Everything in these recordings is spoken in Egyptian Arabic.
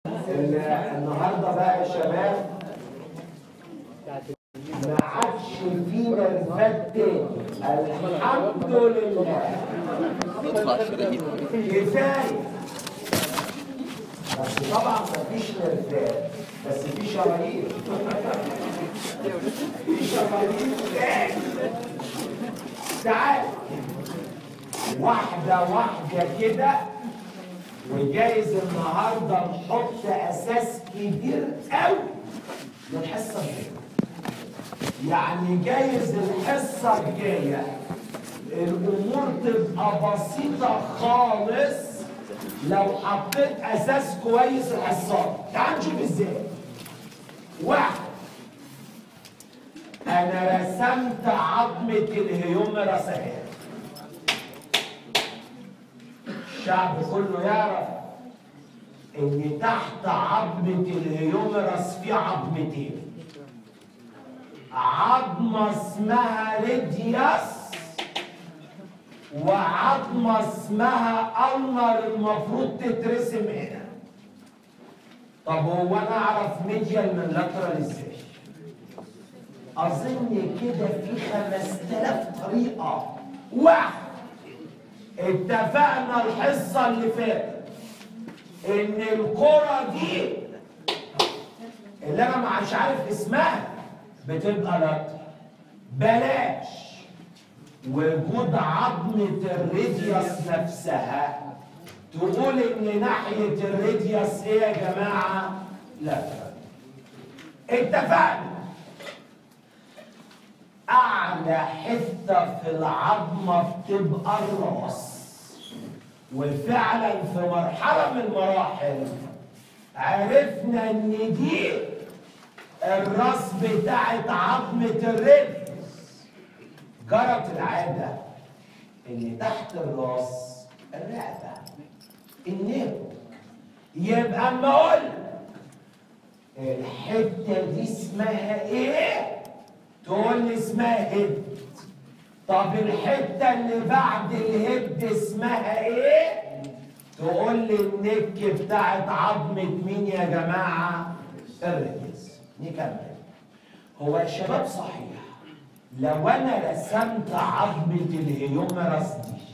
ال- النهارده بقى يا شباب ما عادش فينا نرفات تاني الحمد لله تطلع شرايين كفايه بس طبعا مفيش نرفات بس في شرايين في شرايين تاني تعال واحدة واحدة كده وجايز النهارده نحط اساس كبير قوي للحصه الجايه. يعني جايز الحصه الجايه الامور تبقى بسيطه خالص لو حطيت اساس كويس الحصات. تعال نشوف ازاي. واحد انا رسمت عظمه الهيومرس اهي. الشعب كله يعرف ان تحت عظمة الهيومرس في عظمتين عظمة اسمها ريدياس وعظمة اسمها ألنر المفروض تترسم هنا طب هو انا اعرف ميديال من لاترال ازاي؟ اظن كده في 5000 طريقة واحد اتفقنا الحصة اللي فاتت ان الكرة دي اللي انا مش عارف اسمها بتبقى لا بلاش وجود عظمة الريديوس نفسها تقول ان ناحية الريديوس ايه يا جماعة؟ لا اتفقنا أعلى حتة في العظمة بتبقى الراس وفعلا في مرحلة من المراحل عرفنا إن دي الراس بتاعت عظمة الريديوس جرت العادة إن تحت الراس الرقبة النيرو يبقى أما أقول الحتة دي اسمها إيه؟ تقول لي اسمها هيد طب الحتة اللي بعد الهيد اسمها ايه؟ تقول لي النك بتاعت عظمة مين يا جماعة؟ الرجز نكمل هو يا شباب صحيح لو انا رسمت عظمة الهيومرس دي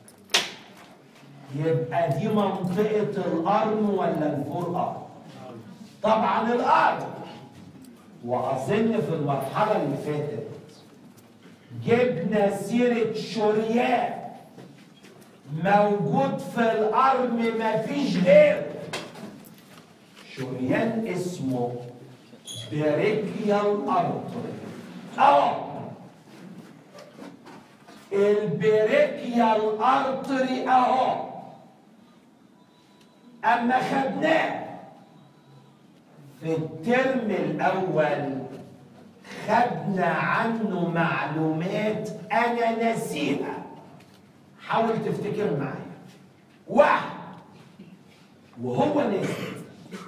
يبقى دي منطقة القرن ولا الفور قرن؟ طبعا القرن واظن في المرحله اللي فاتت جبنا سيره شريان موجود في الارم مفيش غيره شريان اسمه بريكيال ارتري اه البريكيال ارتري اهو اما خدناه في الترم الأول خدنا عنه معلومات أنا ناسيها حاول تفتكر معايا واحد وهو نازل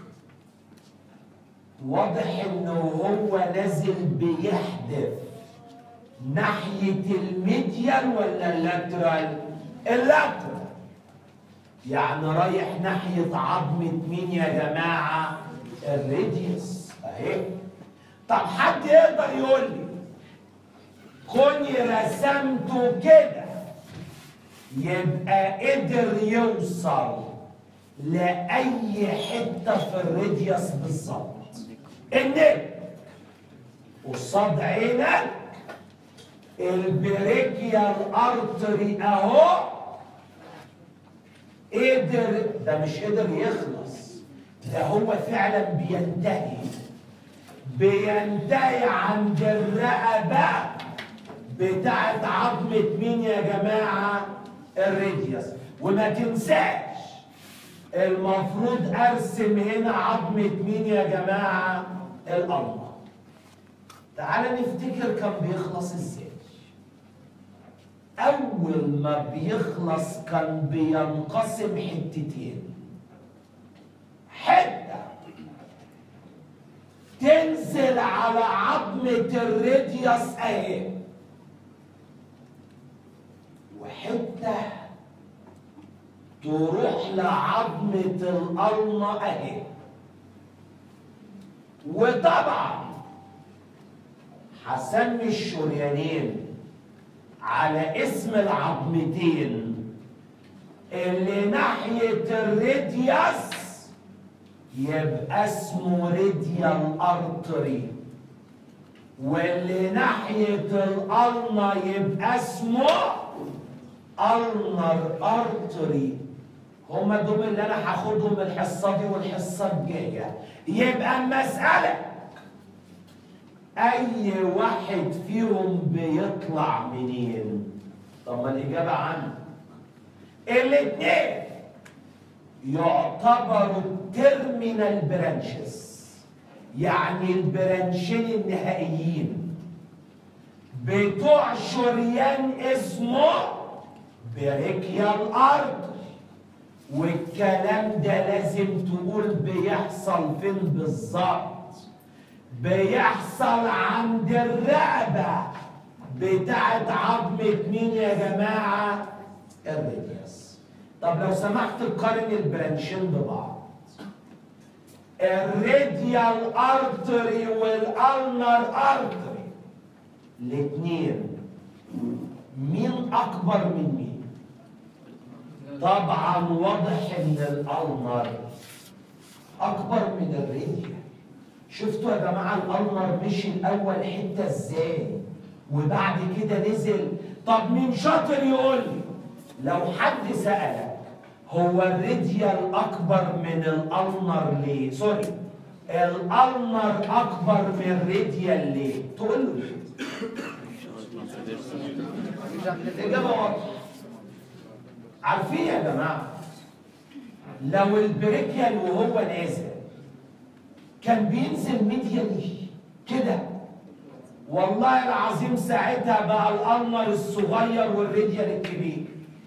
واضح انه هو نازل بيحدف ناحية الميديال ولا اللاترال؟ اللاترال يعني رايح ناحية عظمة مين يا جماعة؟ الريديوس اهي طب حد يقدر يقول لي كوني رسمته كده يبقى قدر يوصل لأي حتة في الريديوس بالظبط النك قصاد عينك البريكيال ارتري اهو قدر ده مش قدر يخلص ده هو فعلا بينتهي بينتهي عند الرقبة بتاعت عظمة مين يا جماعة الريديوس وما تنساش المفروض ارسم هنا عظمة مين يا جماعة الأرض تعال نفتكر كان بيخلص ازاي أول ما بيخلص كان بينقسم حتتين حتة تنزل على عظمة الريديوس اهي وحتة تروح لعظمة القرنة اهي وطبعا هسمي الشريانين على اسم العظمتين اللي ناحية الريدياس يبقى اسمه ريديال ارتري واللي ناحية القلنة يبقى اسمه النر ارتري هما دول اللي انا هاخدهم الحصة دي والحصة الجاية يبقى المسألة اي واحد فيهم بيطلع منين طب ما الاجابة عنه الاثنين يعتبروا تيرمينال برانشز يعني البرانشين النهائيين بتوع شريان اسمه بريكيال ارض والكلام ده لازم تقول بيحصل فين بالظبط بيحصل عند الرقبة بتاعت عظمة مين يا جماعة؟ الريديوس طب لو سمحت قارن البرانشين ببعض الراديال ارتري والالنر ارتري الاثنين مين اكبر من مين طبعا واضح ان الالنر اكبر من الراديال شفتوا يا جماعه الالنر مشي الاول حته ازاي وبعد كده نزل طب مين شاطر يقول لي لو حد سالك هو الراديال اكبر من الالنر ليه سوري الالنر اكبر من الراديال ليه تقول له ليه الاجابه واضحه عارفين يا جماعه لو البريكيال وهو نازل كان بينزل ميديالي كده والله العظيم ساعتها بقى الالنر الصغير والراديال الكبير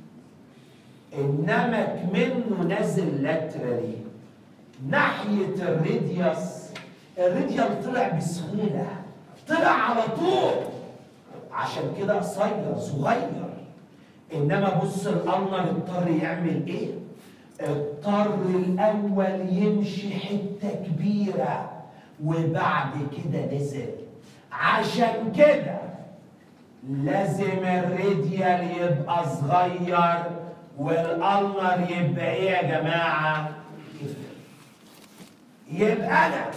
انما منه نازل لاترالي ناحيه الراديوس الراديال طلع بسهوله طلع على طول عشان كده قصير صغير انما بص الالنر اضطر يعمل ايه اضطر الاول يمشي حته كبيره وبعد كده نزل عشان كده لازم الراديال يبقى صغير والالنر يبقى ايه يا جماعه كبير يبقى انا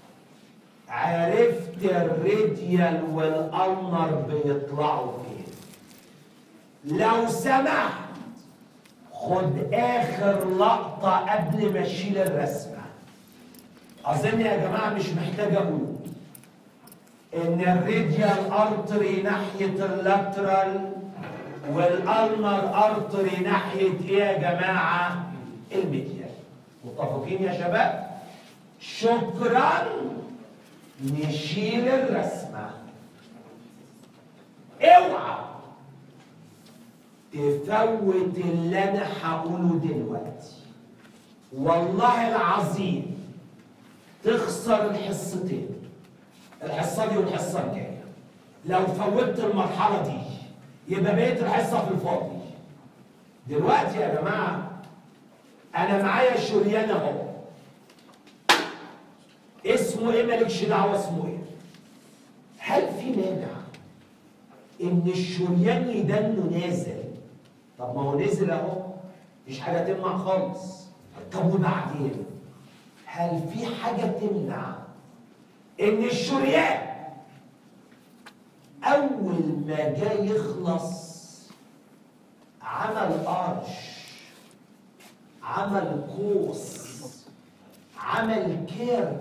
عرفت الراديال والالنر بيطلعوا فين لو سمحت خد اخر لقطه قبل ما اشيل الرسمه اظن يا جماعه مش محتاج اقول ان الراديال ارتري ناحيه اللاترال والالنر ارتري ناحيه ايه يا جماعه الميديال متفقين يا شباب شكرا نشيل الرسمه اوعى تفوت اللي انا هقوله دلوقتي والله العظيم تخسر الحصتين الحصه دي والحصه الجايه لو فوتت المرحله دي يبقى بقيت الحصه في الفاضي دلوقتي يا جماعه انا معايا شريان اهو اسمه ايه مالكش دعوه اسمه ايه هل في مانع ان الشريان يدنه نازل طب ما هو نزل اهو مفيش حاجه تمنع خالص طب وبعدين هل في حاجه تمنع ان الشريان اول ما جاي يخلص عمل قرش عمل قوس عمل كيرف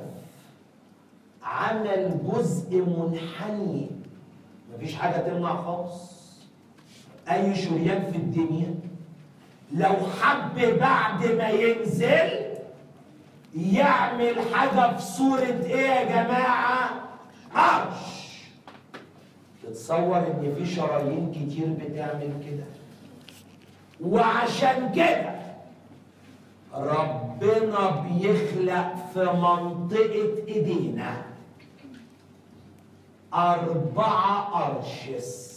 عمل جزء منحني مفيش حاجه تمنع خالص اي شريان في الدنيا لو حب بعد ما ينزل يعمل حاجه في صوره ايه يا جماعه قرش تتصور ان في شرايين كتير بتعمل كده وعشان كده ربنا بيخلق في منطقة ايدينا أربعة أرشس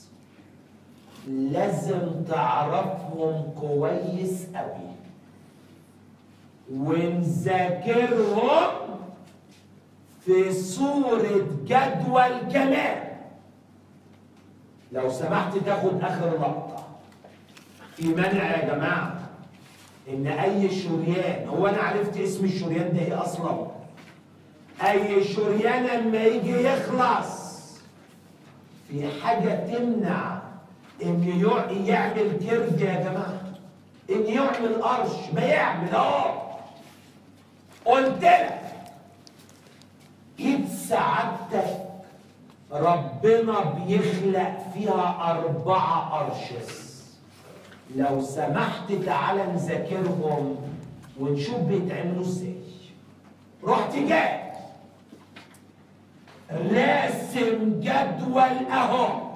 لازم تعرفهم كويس قوي ونذاكرهم في صورة جدول كمان لو سمحت تاخد اخر لقطة في مانع يا جماعة ان اي شريان هو انا عرفت اسم الشريان ده ايه اصلا اي شريان اما يجي يخلص في حاجة تمنع ان يع- يعمل كيرف يا جماعة ان يعمل قرش ما يعمل اهو قلت لك ايد سعادتك ربنا بيخلق فيها أربعة أرشس لو سمحت تعالى نذاكرهم ونشوف بيتعملوا ازاي رحت جاي راسم جدول اهو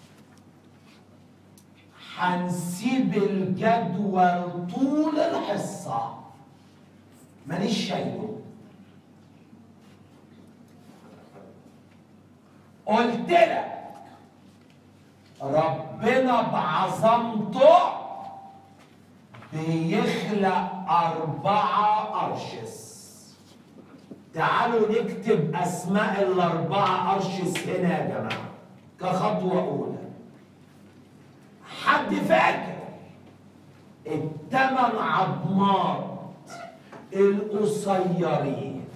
هنسيب الجدول طول الحصة مانيش شايله قلت لك ربنا بعظمته بيخلق أربعة أرشس تعالوا نكتب أسماء الأربعة أرشس هنا يا جماعة كخطوة أولى حد فاكر التمن عظمات القصيرين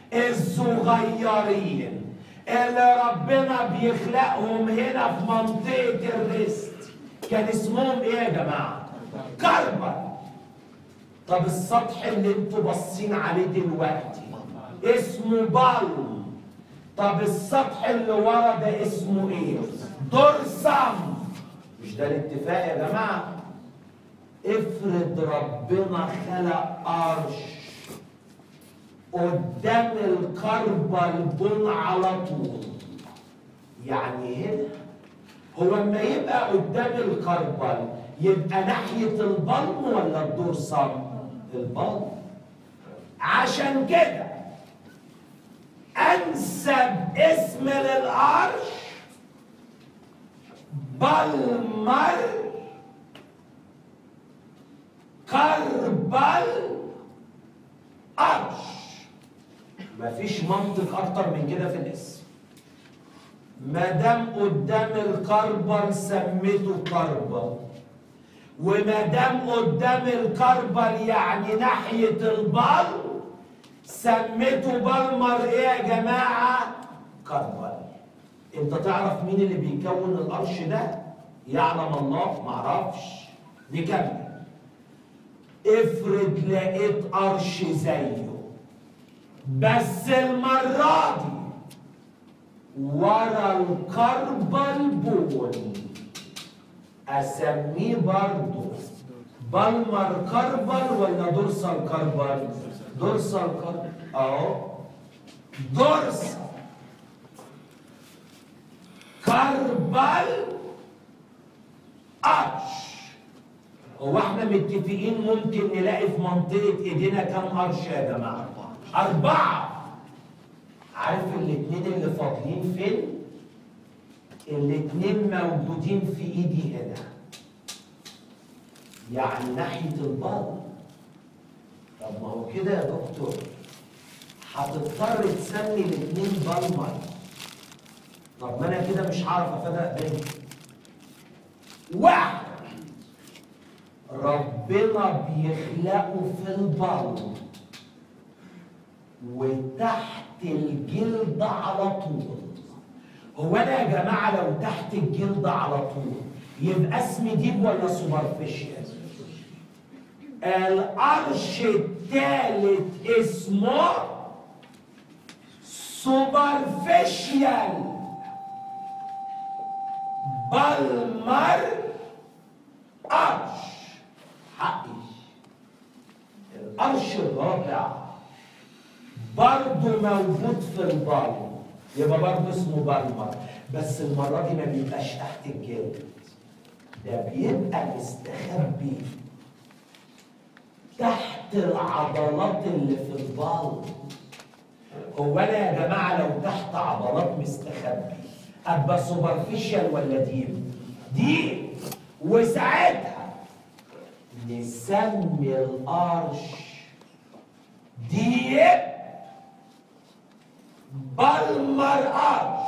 الصغيرين اللي ربنا بيخلقهم هنا في منطقة الريست كان اسمهم ايه يا جماعة؟ كربل طب السطح اللي انتوا باصين عليه دلوقتي اسمه بالم طب السطح اللي ورا ده اسمه ايه؟ دورسم مش ده الاتفاق يا جماعة؟ افرض ربنا خلق قرش قدام الكربل بن على طول يعني هنا هو اما يبقى قدام الكربل يبقى ناحية البلم ولا الدورسم؟ البلم عشان كده أنسب اسم للقرش بلمر كربل قرش مفيش منطق اكتر من كده في الاسم ما دام قدام الكربل سميته كربل وما دام قدام الكربل يعني ناحيه البر سميته بالمر ايه يا جماعه كربل انت تعرف مين اللي بيكون القرش ده يعلم الله معرفش نكمل افرض لقيت قرش زيه بس المرة دي ورا الكربل بوني اسميه برضو بالمر كربل ولا دورسال كربل دورسال كربل اهو دورسال كربل قرش هو احنا متفقين ممكن نلاقي في منطقة ايدينا كام قرش يا جماعة؟ أربعة عارف الاتنين اللي فاضلين فين؟ الاتنين موجودين في ايدي هنا يعني ناحية البر طب ما هو كده يا دكتور هتضطر تسمي الاتنين بالمر طب ما انا كده مش هعرف افرق بينهم واحد ربنا بيخلقه في البلد وتحت الجلد على طول هو انا يا جماعه لو تحت الجلد على طول يبقى اسمي ديب ولا سوبرفيشال القرش الثالث اسمه سوبرفيشال بالمر قرش حقي القرش الرابع برضه موجود في البر يبقى برضه اسمه بالمر بس المرة دي ما بيبقاش تحت الجلد ده بيبقى مستخبي تحت العضلات اللي في البلد هو انا يا جماعه لو تحت عضلات مستخبي ابقى سوبرفيشال ولا ديب؟ ديب وساعتها نسمي القرش ديب بالمر ارش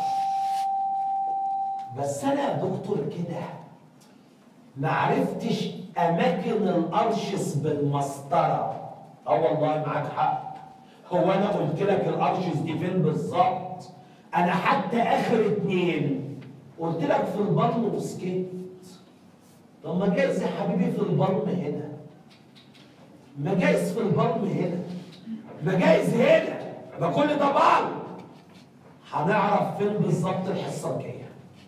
بس انا يا دكتور كده ما عرفتش اماكن الارشس بالمسطره اه والله معاك حق هو انا قلت لك الارشس دي فين بالظبط انا حتى اخر اتنين قلت لك في البطن وسكت طب ما جايز يا حبيبي في البطن هنا ما جايز في البطن هنا ما جايز هنا ما كل ده بعض هنعرف فين بالظبط الحصه الجايه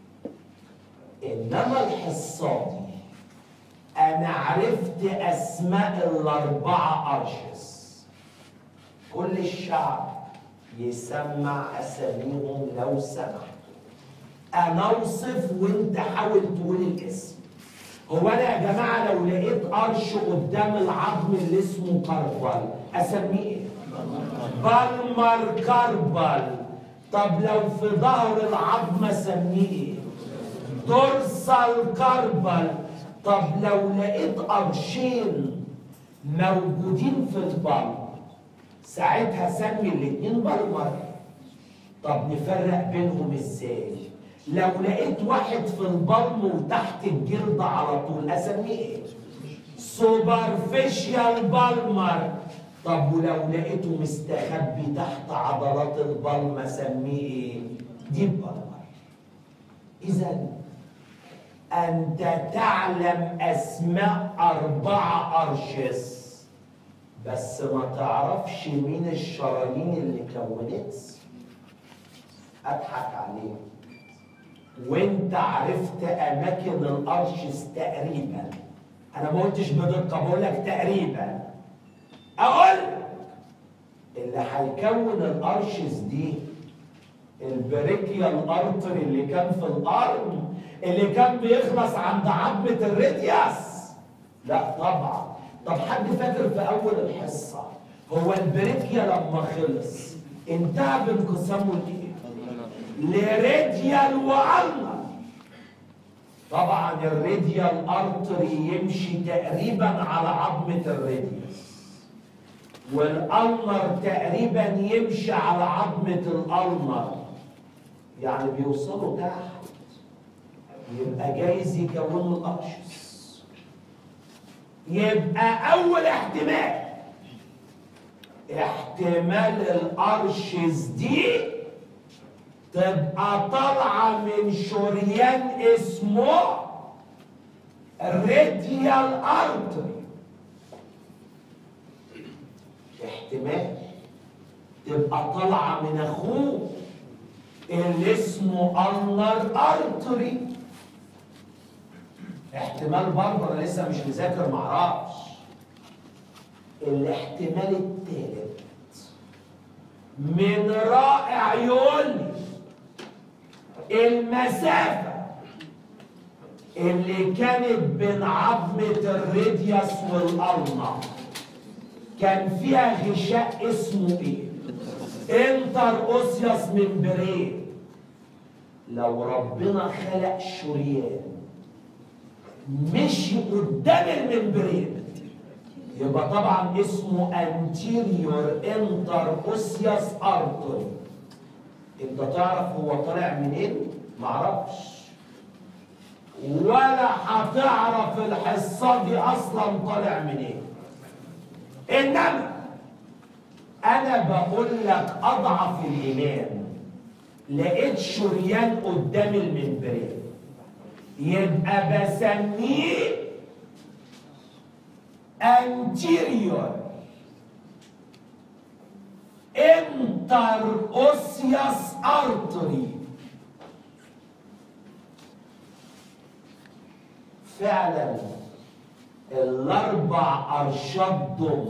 انما الحصه دي انا عرفت اسماء الاربعه ارشس كل الشعب يسمع اساميهم لو سمحت انا اوصف وانت حاول تقول الاسم هو انا يا جماعه لو لقيت قرش قدام العظم اللي اسمه كربل اسميه ايه؟ بالمر كربل طب لو في ظهر العظم اسميه ايه؟ دورسال كربل طب لو لقيت قرشين موجودين في البلم ساعتها سمي الاتنين بالمر طب نفرق بينهم ازاي لو لقيت واحد في البلم وتحت الجلد على طول اسميه ايه سوبرفيشال بالمر طب ولو لقيته مستخبي تحت عضلات البلم اسميه ايه ديب بالمر اذا انت تعلم اسماء اربعه ارشس بس ما تعرفش مين الشرايين اللي كونت اضحك عليك وانت عرفت اماكن الارشس تقريبا انا ما قلتش بدقه بقول لك تقريبا اقول اللي هيكون الارشس دي البريكيال ارتري اللي كان في الارم اللي كان بيخلص عند عظمه الريدياس لا طبعا طب حد فاكر في اول الحصه هو البريكيا لما خلص انتهى بانقسامه لايه؟ لريديال والنر طبعا الريديال ارتري يمشي تقريبا على عظمه الريديوس والالنر تقريبا يمشي على عظمه الالنر يعني بيوصلوا تحت يبقى جايز يكونوا الارشس يبقى اول احتمال احتمال الارشز دي تبقى طالعه من شريان اسمه راديال ارتري احتمال تبقى طالعه من اخوه اللي اسمه النر ارتري احتمال برضه انا لسه مش مذاكر معرفش الاحتمال التالت من رائع يقول المسافة اللي كانت بين عظمة الريديوس والألنا كان فيها غشاء اسمه ايه؟ انتر اوسيوس ممبرين لو ربنا خلق شريان مشي قدام الممبرين يبقى طبعا اسمه anterior interossseous artery انت تعرف هو طالع منين؟ معرفش ولا هتعرف الحصه دي اصلا طالع منين انما انا بقول لك اضعف الايمان لقيت شريان قدام الممبرين يبقى بسميه anterior interosseous artery فعلا الاربع ارشاد دول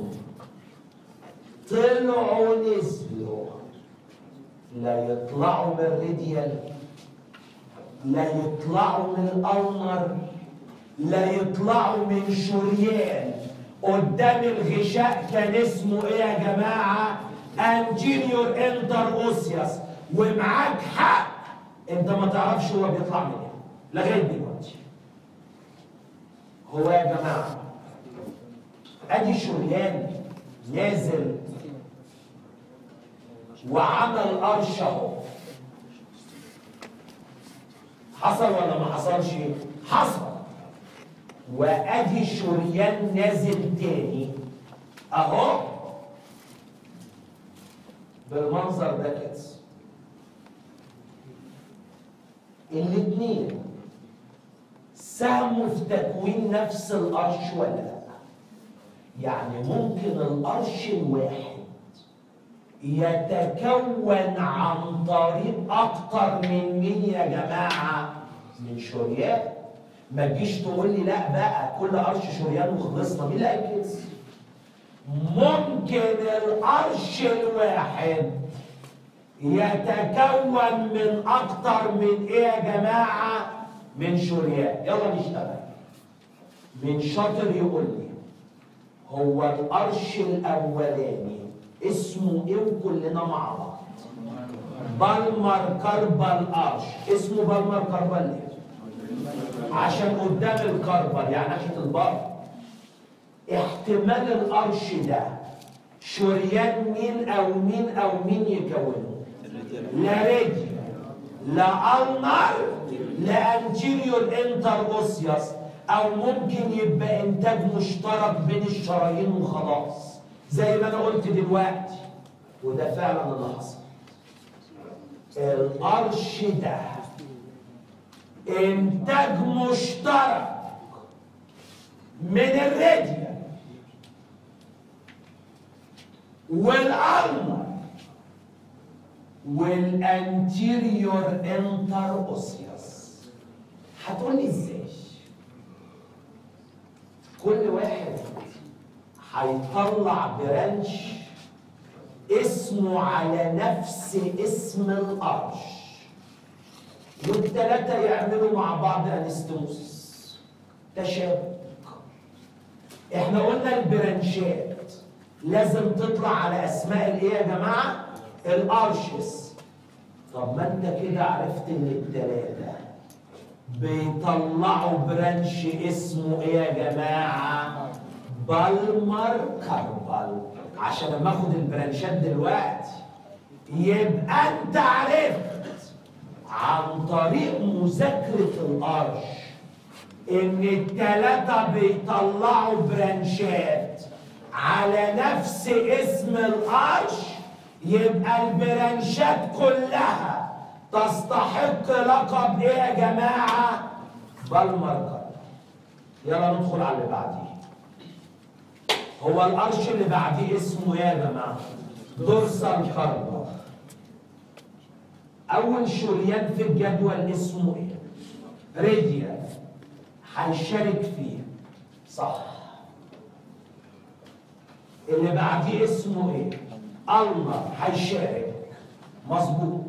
طلعوا نزلوا لا يطلعوا من الريديال لا يطلعوا من الأمر لا يطلعوا من شريان قدام الغشاء كان اسمه ايه يا جماعة انجينيور انتر اوسياس ومعاك حق انت ما تعرفش هو بيطلع من ايه لغاية دلوقتي هو يا جماعة ادي شريان نازل وعمل قرش اهو حصل ولا ما حصلش حصل وادي شريان نازل تاني اهو بالمنظر ده كده الاتنين ساهموا في تكوين نفس القرش ولا لا يعني ممكن القرش الواحد يتكون عن طريق اكتر من مين يا جماعه من شريان ما تجيش تقول لي لا بقى كل قرش شريان وخلصنا مين اللي قال كده ممكن القرش الواحد يتكون من اكتر من ايه يا جماعه من شريان يلا نشتغل من شاطر يقول لي هو القرش الاولاني اسمه ايه وكلنا مع بعض بالمر كربل قرش اسمه بالمر كربل ليه عشان قدام الكربل يعني ناحيه البر احتمال القرش ده شريان مين او مين او مين يكونه لا رجل لا النر لا انتيريور انتر اوسياس او ممكن يبقى انتاج مشترك بين الشرايين وخلاص زي ما انا قلت دلوقتي وده فعلا اللي حصل القرش ده انتاج مشترك من الراديا والارمر والانتيريور انتر اوسيوس هتقول لي ازاي كل واحد هيطلع برانش اسمه على نفس اسم القرش والثلاثة يعملوا مع بعض انستوسس تشابك احنا قلنا البرانشات لازم تطلع على اسماء الايه يا جماعه الارشس طب ما انت كده عرفت ان الثلاثه بيطلعوا برانش اسمه ايه يا جماعه بالمر كربل عشان لما اخد البرانشات دلوقتي يبقى انت عرفت عن طريق مذاكره القرش ان التلاتة بيطلعوا برانشات على نفس اسم القرش يبقى البرانشات كلها تستحق لقب ايه يا جماعة بالمركر يلا ندخل على اللي بعديه هو القرش اللي بعديه اسمه ايه يا جماعة دورسال كاربا اول شريان في الجدول اسمه ايه راديال هيشارك فيه صح اللي بعديه اسمه ايه الله هيشارك مظبوط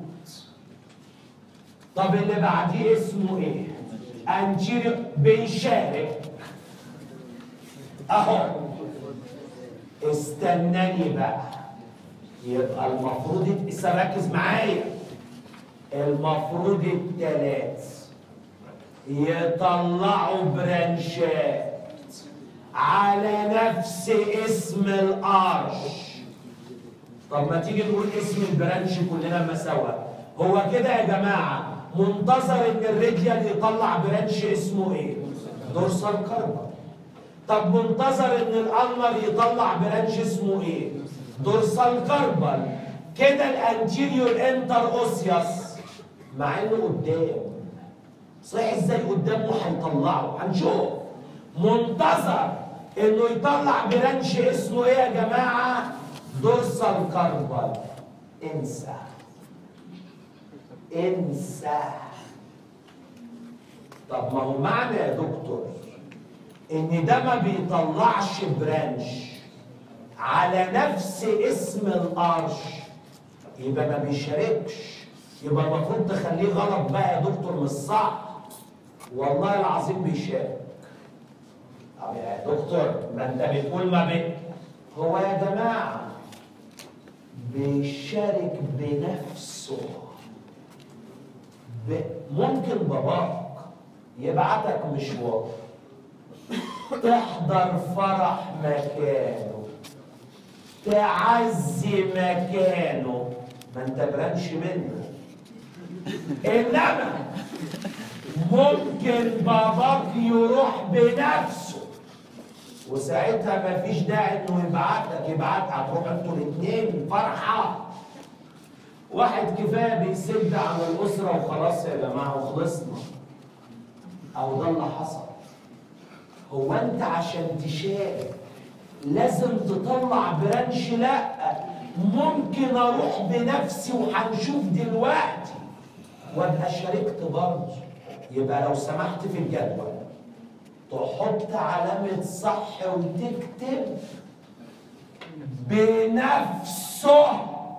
طب اللي بعديه اسمه ايه انتيريو بيشارك اهو استناني بقى يبقى المفروض ركز معايا المفروض التلات يطلعوا برانشات على نفس اسم القرش طب ما تيجي نقول اسم البرانش كلنا ما سوا هو كده يا جماعه منتظر ان الرجل يطلع برانش اسمه ايه دورسال كاربا طب منتظر ان الالمر يطلع برانش اسمه ايه دورسال كاربال كده الانتيريور انتر اوسياس مع انه قدام صحيح ازاي قدامه هيطلعه هنشوف منتظر انه يطلع برانش اسمه ايه يا جماعه دورسال كاربال انسى انسى طب ما هو معنى يا دكتور ان ده ما بيطلعش برانش على نفس اسم القرش يبقى ما بيشاركش يبقى المفروض تخليه غلط بقى يا دكتور مش صح والله العظيم بيشارك طب يا دكتور ما انت بتقول ما بي هو يا جماعه بيشارك بنفسه ب... ممكن باباك يبعتك مشوار تحضر فرح مكانه تعزي مكانه ما انت برانش منه انما ممكن باباك يروح بنفسه وساعتها مفيش داعي انه يبعتك يبعتك هتروحوا انتوا الاثنين فرحه واحد كفايه بيسد على الاسره وخلاص يا جماعه وخلصنا او ده اللي حصل هو انت عشان تشارك لازم تطلع برانش لا ممكن اروح بنفسي وهنشوف دلوقتي وابقى شاركت برضه يبقى لو سمحت في الجدول تحط علامة صح وتكتب بنفسه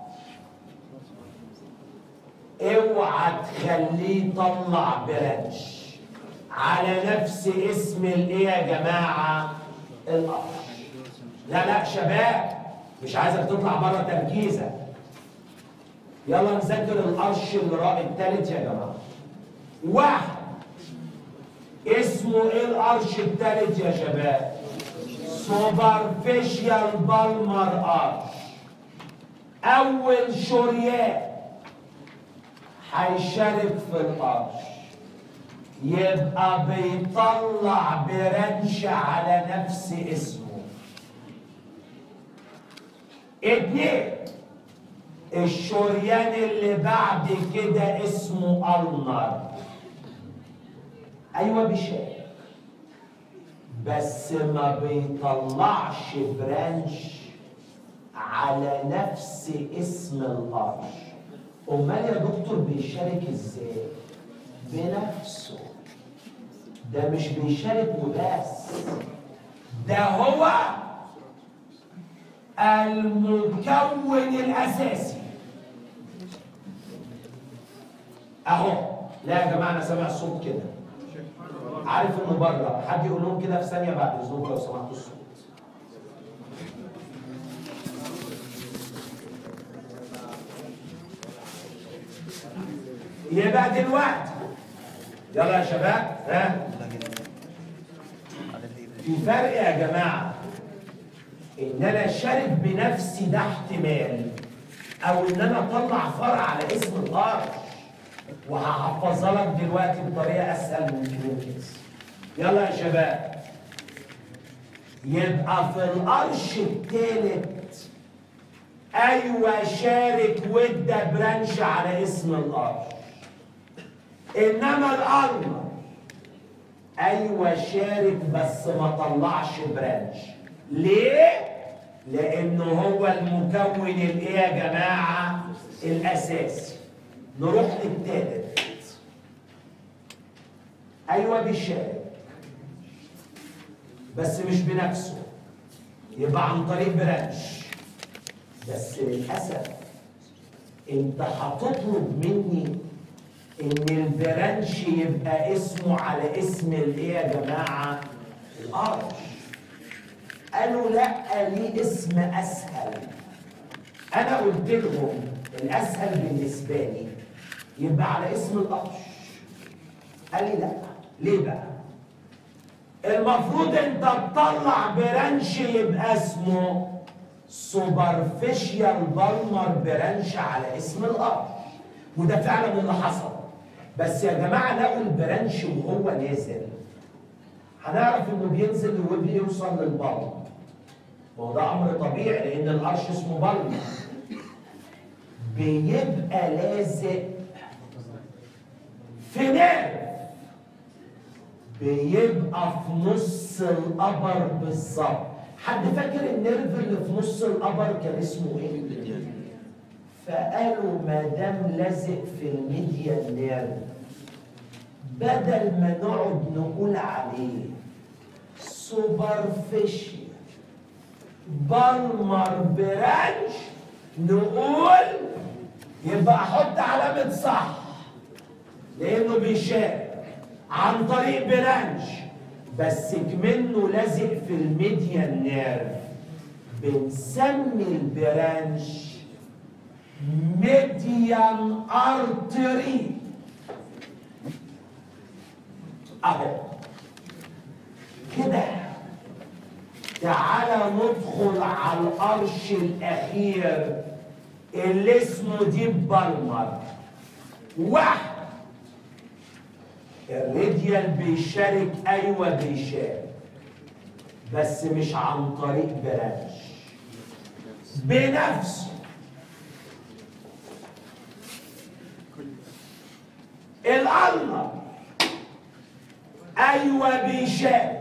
اوعى تخليه يطلع برانش على نفس اسم الايه يا جماعه القرش لا لا شباب مش عايزك تطلع بره تركيزك يلا نذاكر القرش الراء الثالث يا جماعه واحد اسمه ايه القرش الثالث يا شباب سوبرفيشال بالمر قرش اول شريان هيشارك في القرش يبقى بيطلع برنش على نفس اسمه اتنين الشريان اللي بعد كده اسمه النار ايوه بيشارك بس ما بيطلعش برانش على نفس اسم القرش امال يا دكتور بيشارك ازاي بنفسه ده مش بيشارك وبس ده هو المكون الاساسي اهو لا يا جماعه انا سامع الصوت كده عارف انه بره حد يقول لهم كده في ثانيه بعد اذنكم لو سمحتوا الصوت يبقى دلوقتي يلا يا شباب ها في فرق يا جماعه ان انا اشارك بنفسي ده احتمال او ان انا اطلع فرع على اسم القرش وهحفظها لك دلوقتي بطريقه اسهل من كده يلا يا شباب يبقى في القرش الثالث ايوه شارك وادى برانش على اسم القرش انما الارمر ايوه شارك بس ما طلعش برانش ليه لانه هو المكون الايه يا جماعه الاساسي نروح للتالت ايوه بيشارك بس مش بنفسه يبقى عن طريق برانش بس للاسف انت هتطلب مني ان البرانش يبقى اسمه على اسم الايه يا جماعه القرش قالوا لا ليه اسم اسهل انا قلت لهم الاسهل بالنسبه لي يبقى على اسم القرش قال لي لا ليه بقى المفروض انت تطلع برانش يبقى اسمه سوبرفيشال بالمر برانش على اسم القرش وده فعلا اللي حصل بس يا جماعه لقوا البرانش وهو نازل هنعرف انه بينزل وبيوصل للبلم ما هو ده امر طبيعي لان القرش اسمه بلم بيبقى لازق في نيرف بيبقى في نص القبر بالظبط حد فاكر النيرف اللي في نص القبر كان اسمه ايه؟ فقالوا ما دام لازق في الميديا نيرف بدل ما نقعد نقول عليه سوبرفيشال بالمر برانش نقول يبقى احط علامة صح لانه بيشارك عن طريق برانش بس كمنه لازق في الميديا نيرف بنسمي البرانش ميديان ارتري اهو كده تعالى ندخل على القرش الاخير اللي اسمه ديب بالمر واحد الريديال بيشارك ايوه بيشارك بس مش عن طريق برانش بنفسه الالنر ايوه بيشارك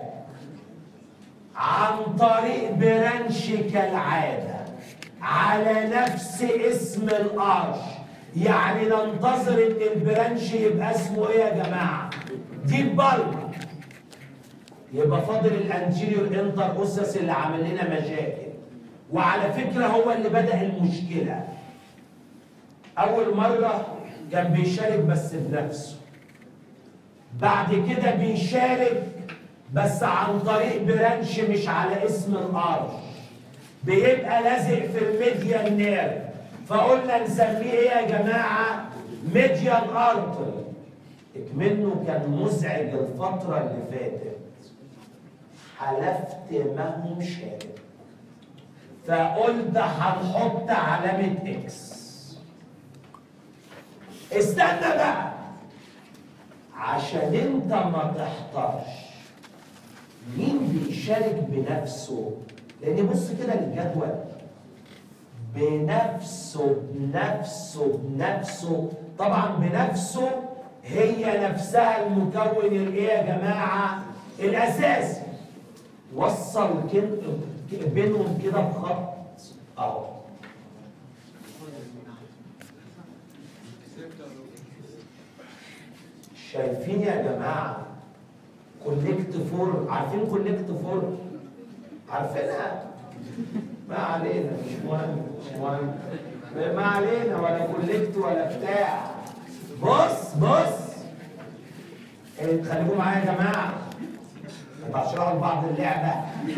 عن طريق برانش كالعاده على نفس اسم الارش يعني ننتظر ان البرانش يبقى اسمه ايه يا جماعه دي بالما يبقى فاضل الانتيريور انتر اوسس اللي عمل لنا مشاكل وعلى فكره هو اللي بدا المشكله اول مره كان بيشارك بس بنفسه بعد كده بيشارك بس عن طريق برانش مش على اسم الارش بيبقى لازق في الميديان نير فقلنا نسميه ايه يا جماعه ميديان ارتري اكمنه كان مزعج الفتره اللي فاتت حلفت ما هو شارك فقلت هنحط علامه اكس استنى بقى عشان انت ما تحترش مين بيشارك بنفسه لان بص كده للجدول بنفسه بنفسه بنفسه طبعا بنفسه هي نفسها المكون الايه يا جماعه الاساسي وصل كده بينهم كده بخط اهو شايفين يا جماعه كونكت فور عارفين كونكت فور عارفينها ما علينا مش مهم مش مهم ما علينا ولا كولكت ولا بتاع بص بص إيه، خليكم معايا يا جماعه بشرحوا لبعض اللعبه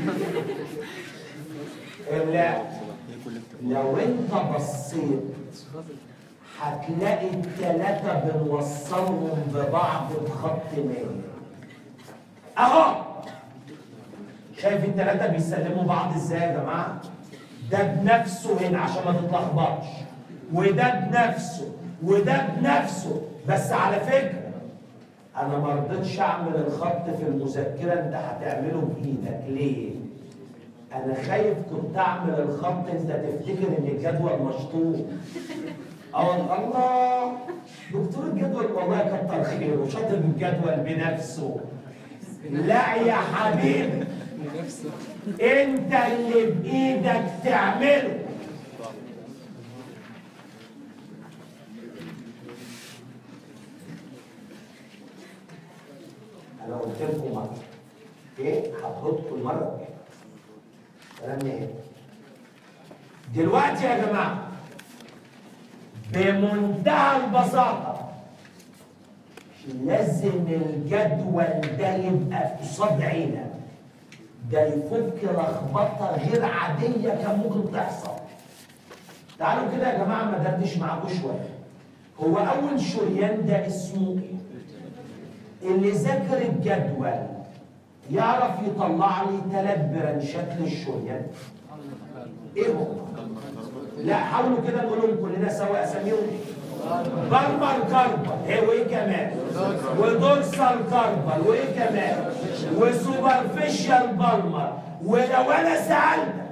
اللعبه لو انت بصيت هتلاقي التلاتة بنوصلهم ببعض بخط مائل اهو شايف التلاتة بيسلموا بعض ازاي يا جماعة؟ ده بنفسه هنا عشان ما تتلخبطش وده بنفسه وده بنفسه بس على فكرة أنا ما رضيتش أعمل الخط في المذكرة أنت هتعمله بإيدك ليه؟ أنا خايف كنت أعمل الخط أنت تفتكر إن الجدول مشطوب اه الله دكتور الجدول والله كتر خيره شاطر الجدول بنفسه لا يا حبيبي انت اللي بايدك تعمله انا قلت لكم مره ايه هاخدكم المره الجايه كلام نهائي دلوقتي يا جماعه بمنتهى البساطه لازم الجدول ده يبقى قصاد عينك ده يفك لخبطه غير عاديه كان ممكن تحصل تعالوا كده يا جماعه ما دردش معاكم شويه هو اول شريان ده اسمه ايه اللي ذاكر الجدول يعرف يطلع لي ثلاث برانشات للشريان ايه هم لا حاولوا كده نقولهم كلنا سوا اساميهم برمر كاربل ايه وايه كمان ودورسال كاربل وايه كمان وسوبرفيشال بالمر ولو انا سالتك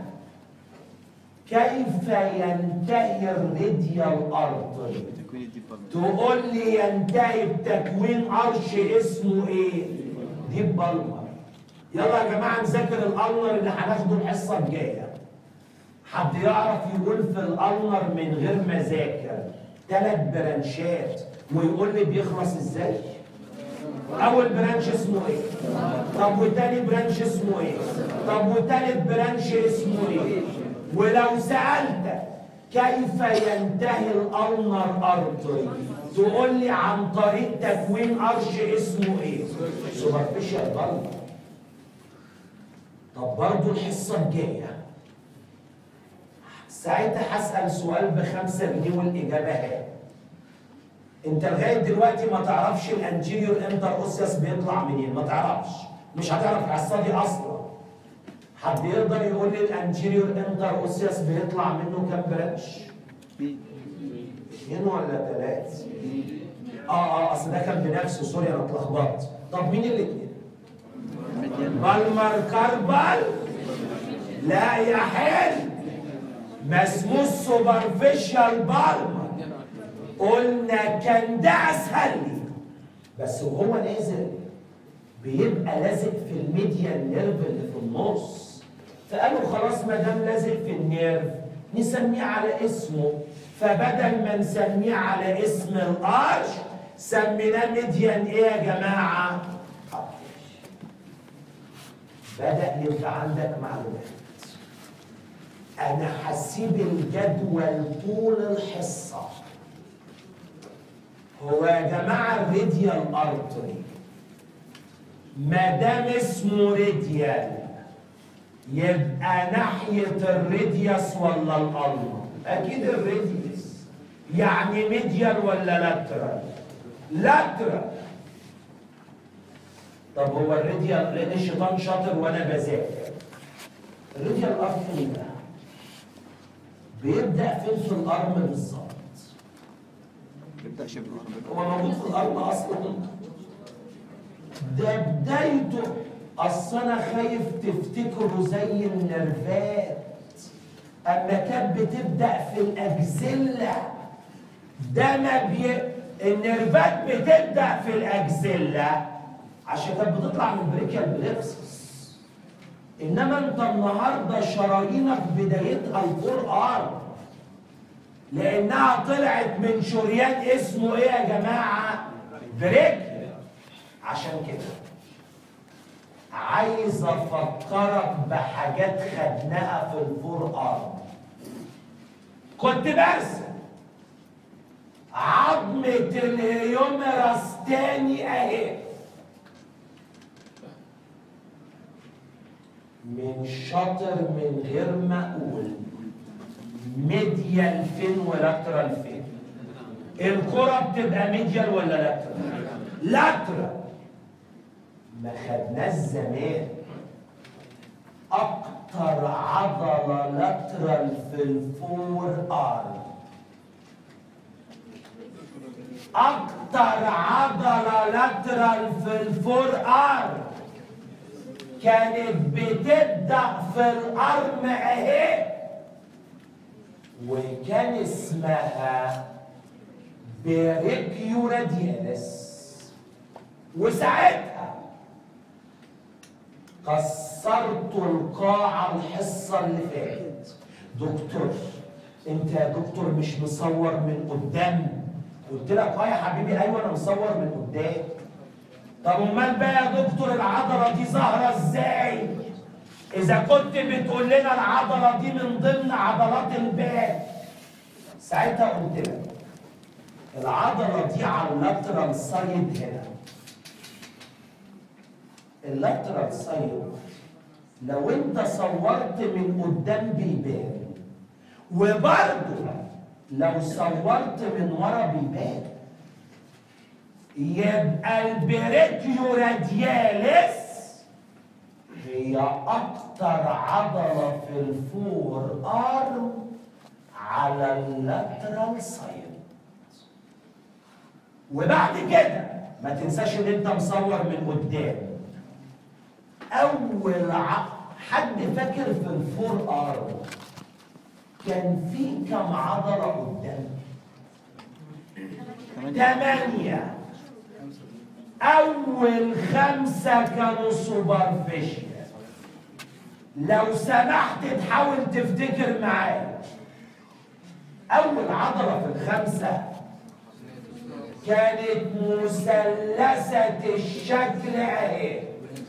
كيف ينتهي الريديال ارتري تكوين الديب بالمر تقول لي ينتهي بتكوين قرش اسمه ايه ديب بالمر يلا يا جماعه نذاكر الالنر اللي هناخده الحصه الجايه حد يعرف يقول في الالنر من غير ما ذاكر ثلاث برانشات ويقول لي بيخلص ازاي اول برانش اسمه ايه طب وتاني برانش اسمه ايه طب وتالت برانش اسمه ايه ولو سالتك كيف ينتهي الالنر ارتري تقول لي عن طريق تكوين قرش اسمه ايه سوبرفيشال بالمر طب برضه الحصه الجايه ساعتها هسال سؤال بخمسة جنيه والاجابه هي انت لغايه دلوقتي ما تعرفش الانتيريور انتر اوسيس بيطلع منين ما تعرفش مش هتعرف الحصه دي اصلا حد يقدر يقول لي الانتيريور انتر اوسيس بيطلع منه كام برانش اثنين ولا ثلاثة؟ اه اه اصل ده كان بنفسه سوري انا اتلخبطت طب مين الاثنين؟ بالمر كاربال لا يا حلو ما اسمه سوبرفيشال بالمر قلنا كان ده اسهل لي بس وهو نازل بيبقى لازق في الميديان نيرف اللي في النص فقالوا خلاص ما دام لازق في النيرف نسميه على اسمه فبدل ما نسميه على اسم الارش سميناه ميديان ايه يا جماعه؟ بدأ يبقى عندك معلومات أنا هسيب الجدول طول الحصة هو يا جماعة الريديال أرتري ما دام اسمه ريديال يبقى ناحية الريديوس ولا الألما؟ أكيد الريديوس يعني ميديال ولا لاترال؟ لاترال طب هو الريديال لان الشيطان شاطر وانا بذاكر الريديال ارتري ده بيبدا فين في الارم بالظبط بيبدأ شبه هو موجود في الارم اصلا ده بدايته اصل انا خايف تفتكروا زي النرفات اما كانت بتبدا في الاجزله ده ما بي النرفات بتبدا في الاجزله عشان كانت بتطلع من بريكيال بليبسس انما انت النهارده شرايينك بدايتها الفور ار لانها طلعت من شريان اسمه ايه يا جماعه بريكيال عشان كده عايز افكرك بحاجات خدناها في الفور ار كنت برسم عظمة الهيوميراس تاني اهي من شاطر من غير ما اقول ميديال فين ولاترال فين الكرة بتبقى ميديال ولا لاترال لاترال ما خدناش زمان اكتر عضلة لاترال في الفور ار اكتر عضلة لاترال في الفور ار كانت بتبدأ في الارم اهي وكان اسمها بريكيو راديالس وساعتها كسرت القاعة الحصة اللي فاتت دكتور انت يا دكتور مش مصور من قدام قلت لك اه يا حبيبي ايوه انا مصور من قدام طب امال بقى يا دكتور العضله دي ظاهره ازاي اذا كنت بتقول لنا العضله دي من ضمن عضلات الباك ساعتها قلت لك العضله دي على اللاترال سايد هنا اللاترال سايد لو انت صورت من قدام بيبان وبرضه لو صورت من ورا بيبان يبقى البريكيو رادياليس هي اكتر عضله في الفور ارم على اللاترال سايد وبعد كده ما تنساش ان انت مصور من قدام اول ع... حد فاكر في الفور ارم كان في كم عضله قدام ثمانيه أول خمسة كانوا سوبرفيشال لو سمحت تحاول تفتكر معايا أول عضلة في الخمسة كانت مثلثة الشكل أهي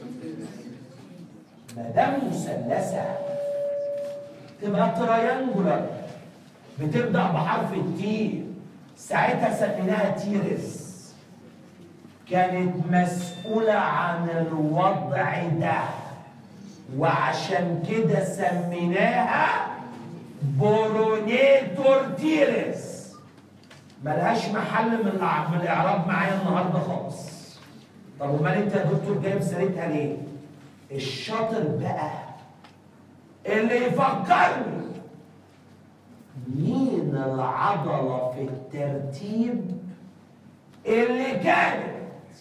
ما دام مثلثة تبقى تريانجولار بتبدأ بحرف التي ساعتها سميناها تيرس كانت مسؤولة عن الوضع ده وعشان كده سميناها بورونيتور تيرس ملهاش محل من الأع- من الاعراب معايا النهارده خالص طب امال انت يا دكتور جايب سيرتها ليه؟ الشاطر بقى اللي يفكرني مين العضلة في الترتيب اللي كانت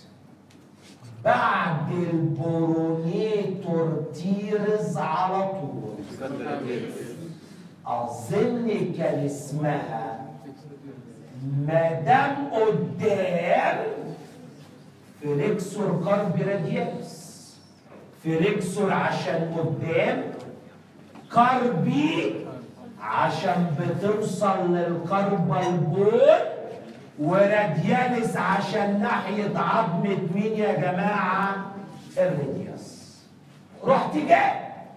بعد البرونيتور تيرز على طول أظن كان اسمها مدام قدام فليكسور كاربي راديالس فليكسور عشان قدام كاربي عشان بتوصل للكربال بول ورادياليس عشان ناحية عظمة مين يا جماعة؟ الراديوس رحت جاي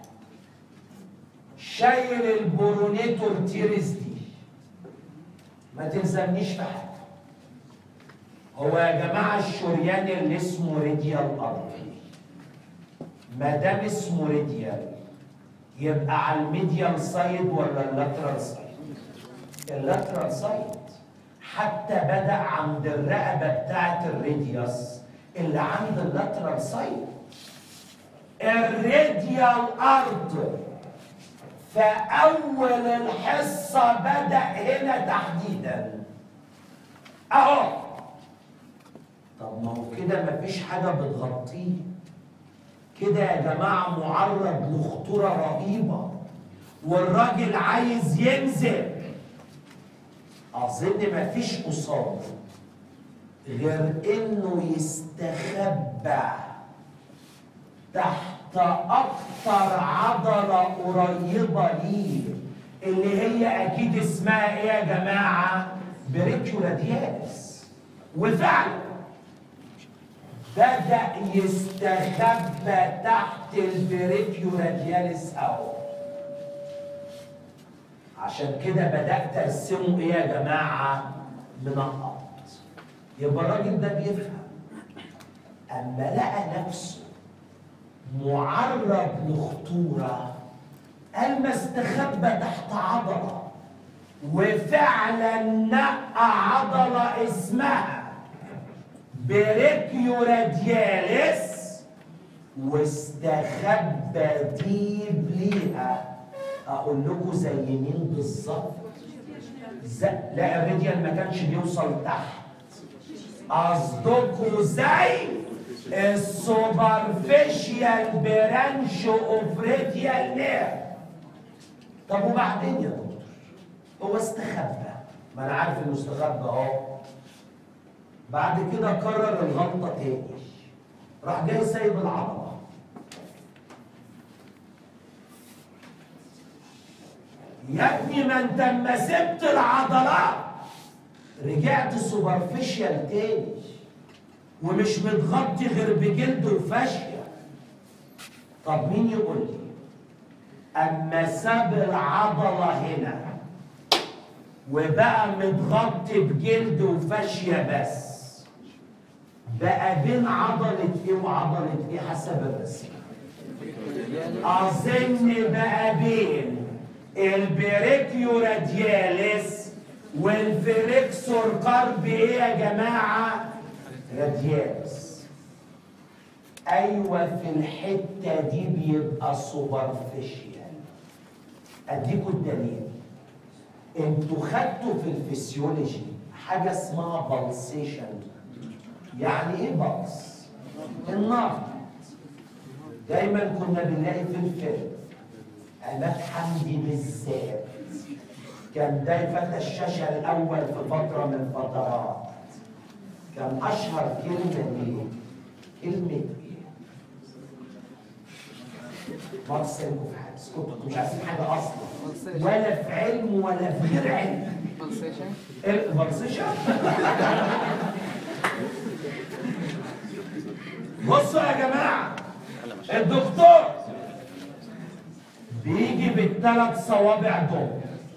شايل البرونيتور تيريس دي ما تلزمنيش في حاجة هو يا جماعة الشريان اللي اسمه راديال أرضي ما دام اسمه راديال يبقى على الميديال سايد ولا اللاترال سايد؟ اللاترال سايد حتى بدأ عند الرقبة بتاعت الراديوس اللي عند اللاترال سايد الراديال أرض فأول الحصة بدأ هنا تحديدا أهو طب ما هو كده مفيش حاجة بتغطيه كده يا جماعة معرض لخطورة رهيبة والراجل عايز ينزل أظن مفيش قصاده غير إنه يستخبى تحت أكتر عضلة قريبة ليه اللي هي أكيد اسمها إيه يا جماعة؟ بريكيولاديالس وفعلا بدأ يستخبى تحت البريكيولاديالس أهو عشان كده بدأت أرسمه إيه يا جماعة؟ منقط يبقى الراجل ده بيفهم أما لقى نفسه معرض لخطورة قال ما استخبى تحت عضلة وفعلا نقى عضلة اسمها بريكيو رادياليس واستخبى ديب ليها اقول لكم زي مين بالظبط ز- لا الراديال ما كانش بيوصل تحت قصدكوا زي السوبرفيشيال برانش اوف راديال نير طب وبعدين يا دكتور هو استخبى ما انا عارف انه استخبى اهو بعد كده كرر الغلطه تاني راح جاي سايب العضله يا ابني ما انت اما سبت العضلات رجعت سوبرفيشال تاني ومش متغطي غير بجلد وفاشيه طب مين يقول لي اما ساب العضله هنا وبقى متغطي بجلد وفاشيه بس بقى بين عضله ايه وعضله ايه حسب الرسم اظن بقى بين البريكيو رادياليس والفليكسور قرب ايه يا جماعه رادياليس ايوه في الحته دي بيبقى سوبرفيشيال اديكوا الدليل انتوا خدتوا في الفسيولوجي حاجه اسمها بالسيشن يعني ايه بلس النبض دايما كنا بنلاقي في الفيلم عماد حمدي بالذات كان ده يفتح الشاشه الاول في فتره من الفترات كان اشهر كلمه ايه؟ كلمه ايه؟ ما تصيركم في حاجه اسكتوا انتوا مش عارفين حاجه اصلا ولا في علم ولا في غير علم Pulsation. البرزيشن بصوا يا جماعه الدكتور بيجي بالثلاث صوابع دول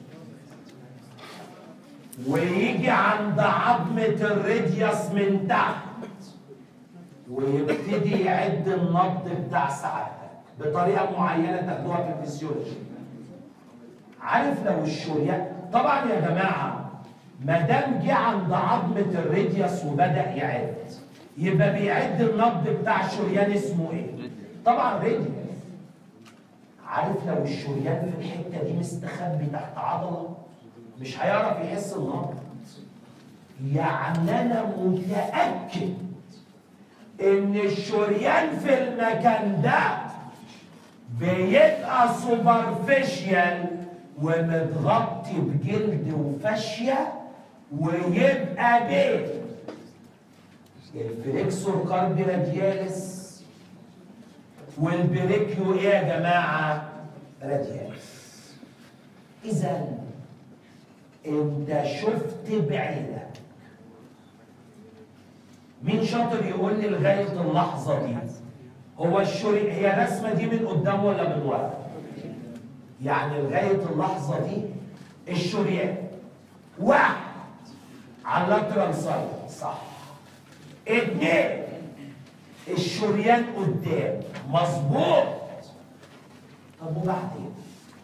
ويجي عند عظمة الراديوس من تحت ويبتدي يعد النبض بتاع ساعتك بطريقة معينة تاخدوها في الفسيولوجي عارف لو الشريان طبعا يا جماعه ما دام جه عند عظمه الراديوس وبدا يعد يبقى بيعد النبض بتاع الشريان اسمه ايه؟ طبعا راديوس عارف لو الشريان في الحته دي مستخبي تحت عضله مش هيعرف يحس النبض يعني انا متاكد ان الشريان في المكان ده بيبقى سوبرفيشال ومتغطي بجلد وفاشيه ويبقى بين الفليكسور كاربي رادياليس والبريكيو ايه يا جماعه رادياليس اذا انت شفت بعينك مين شاطر يقول لي لغايه اللحظه دي هو الشري هي الرسمه دي من قدام ولا من ورا يعني لغايه اللحظه دي الشريان واحد على اللاترال سايد صح اتنين الشريان قدام مظبوط طب وبعدين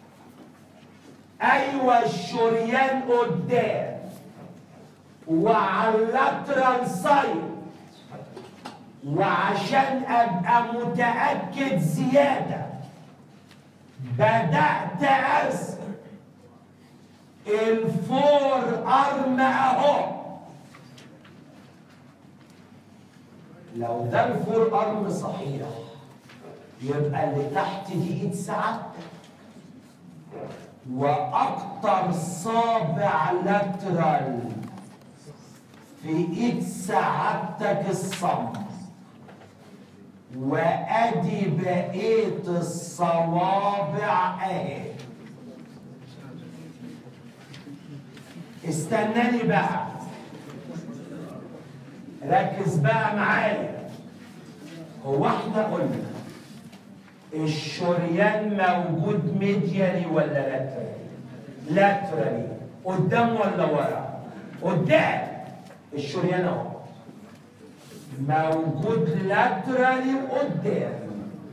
ايوه الشريان قدام وعلى اللاترال سايد وعشان ابقى متاكد زياده بدات ارسم الفور ارم اهو لو ده الفور ارم صحيح يبقى اللي تحت دي ايد سعادتك واكتر صابع لاترال في ايد سعادتك الصمت وادي بقيه الصوابع اهي استناني بقى ركز بقى معايا هو احنا قلنا الشريان موجود ميديالي ولا لاترالي لاترالي قدام ولا ورا قدام الشريان اهو موجود لاترالي قدام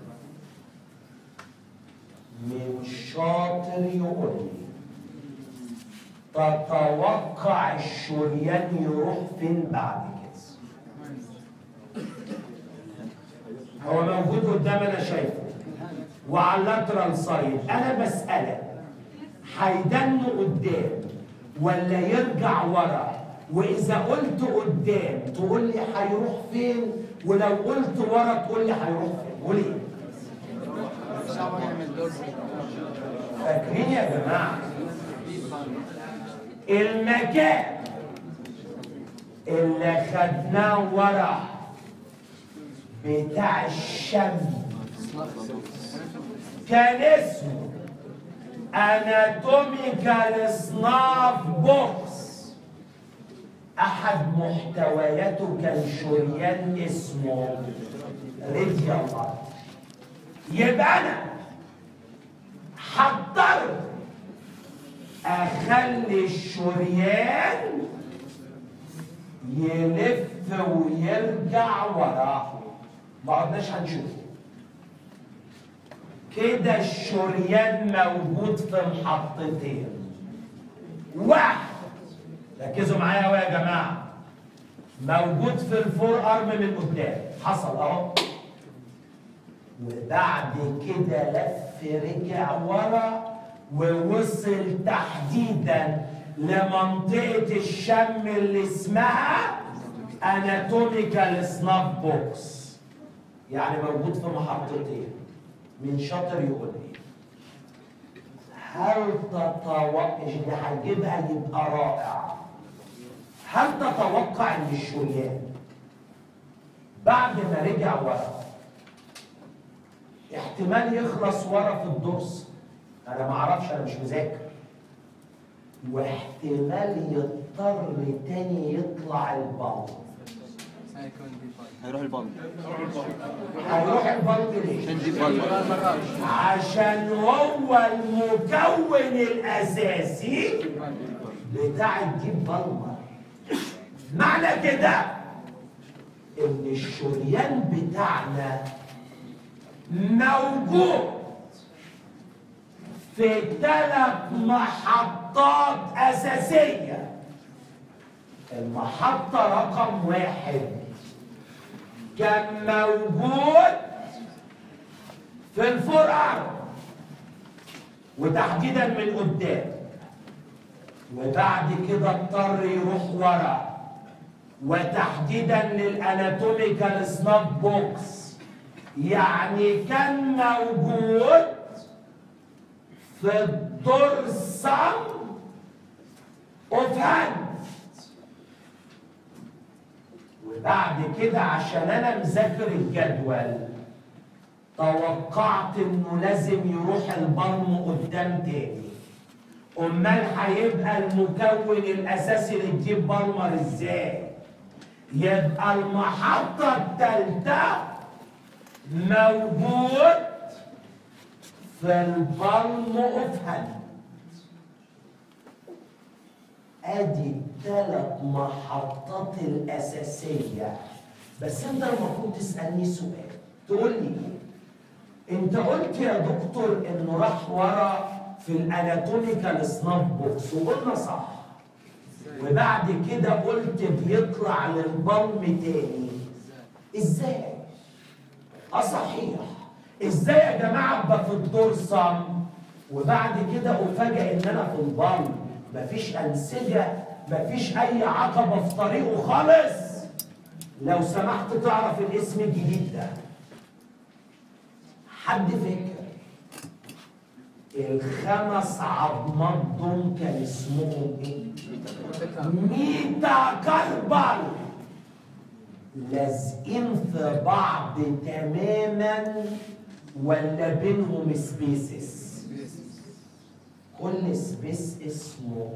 من شاطر يقول لي تتوقع الشريان يروح فين بعد كده هو موجود قدام انا شايفه وعلى اللاترال سايد انا بسالك هيدن قدام ولا يرجع ورا واذا قلت قدام تقول لي هيروح فين ولو قلت ورا تقول لي هيروح فين قول ايه فاكرين يا جماعه المكان اللي خدناه ورا بتاع الشم كان اسمه اناتوميكال سناف بوكس احد محتوياته كان شريان اسمه ريديال يبقى انا حضرت اخلي الشريان يلف ويرجع وراه ما عدناش هنشوفه كده الشريان موجود في محطتين واحد ركزوا معايا قوي يا جماعه موجود في الفور ارم من قدام حصل اهو وبعد كده لف رجع ورا ووصل تحديدا لمنطقة الشم اللي اسمها اناتوميكال سناب بوكس يعني موجود في محطتين من شاطر يقول لي هل تتوقع اللي هجيبها يبقى رائع هل تتوقع ان الشريان بعد ما رجع ورا احتمال يخلص ورا في الدرس انا ما اعرفش انا مش مذاكر واحتمال يضطر تاني يطلع البلط هيروح البلد هيروح البلط ليه؟ عشان دي بلد عشان هو المكون الاساسي بتاع الديب بالمر معنى كده ان الشريان بتاعنا موجود في ثلاث محطات اساسيه المحطه رقم واحد كان موجود في الفرع وتحديدا من قدام وبعد كده اضطر يروح ورا وتحديدا للاناتوميكال سناب بوكس يعني كان موجود في الدورسم اوف هاند وبعد كده عشان انا مذاكر الجدول توقعت انه لازم يروح البلم قدام تاني امال هيبقى المكون الاساسي للجيب بالمر ازاي يبقى المحطة التالتة موجود في البلم اوف هاند ادي الثلاث محطات الاساسيه بس انت المفروض تسالني سؤال تقول لي ايه انت قلت يا دكتور انه راح ورا في الاناتوميكال سناب بوكس وقلنا صح وبعد كده قلت بيطلع للبلم تاني ازاي اه صحيح ازاي يا جماعه ابقى في الدور صم وبعد كده افاجئ ان انا في البلم مفيش انسجه مفيش اي عقبه في طريقه خالص لو سمحت تعرف الاسم الجديد ده حد فاكر الخمس عظمات دول كان اسمهم ايه؟ ميتا كربل لازقين في بعض تماما ولا بينهم سبيسز كل سبيس اسمه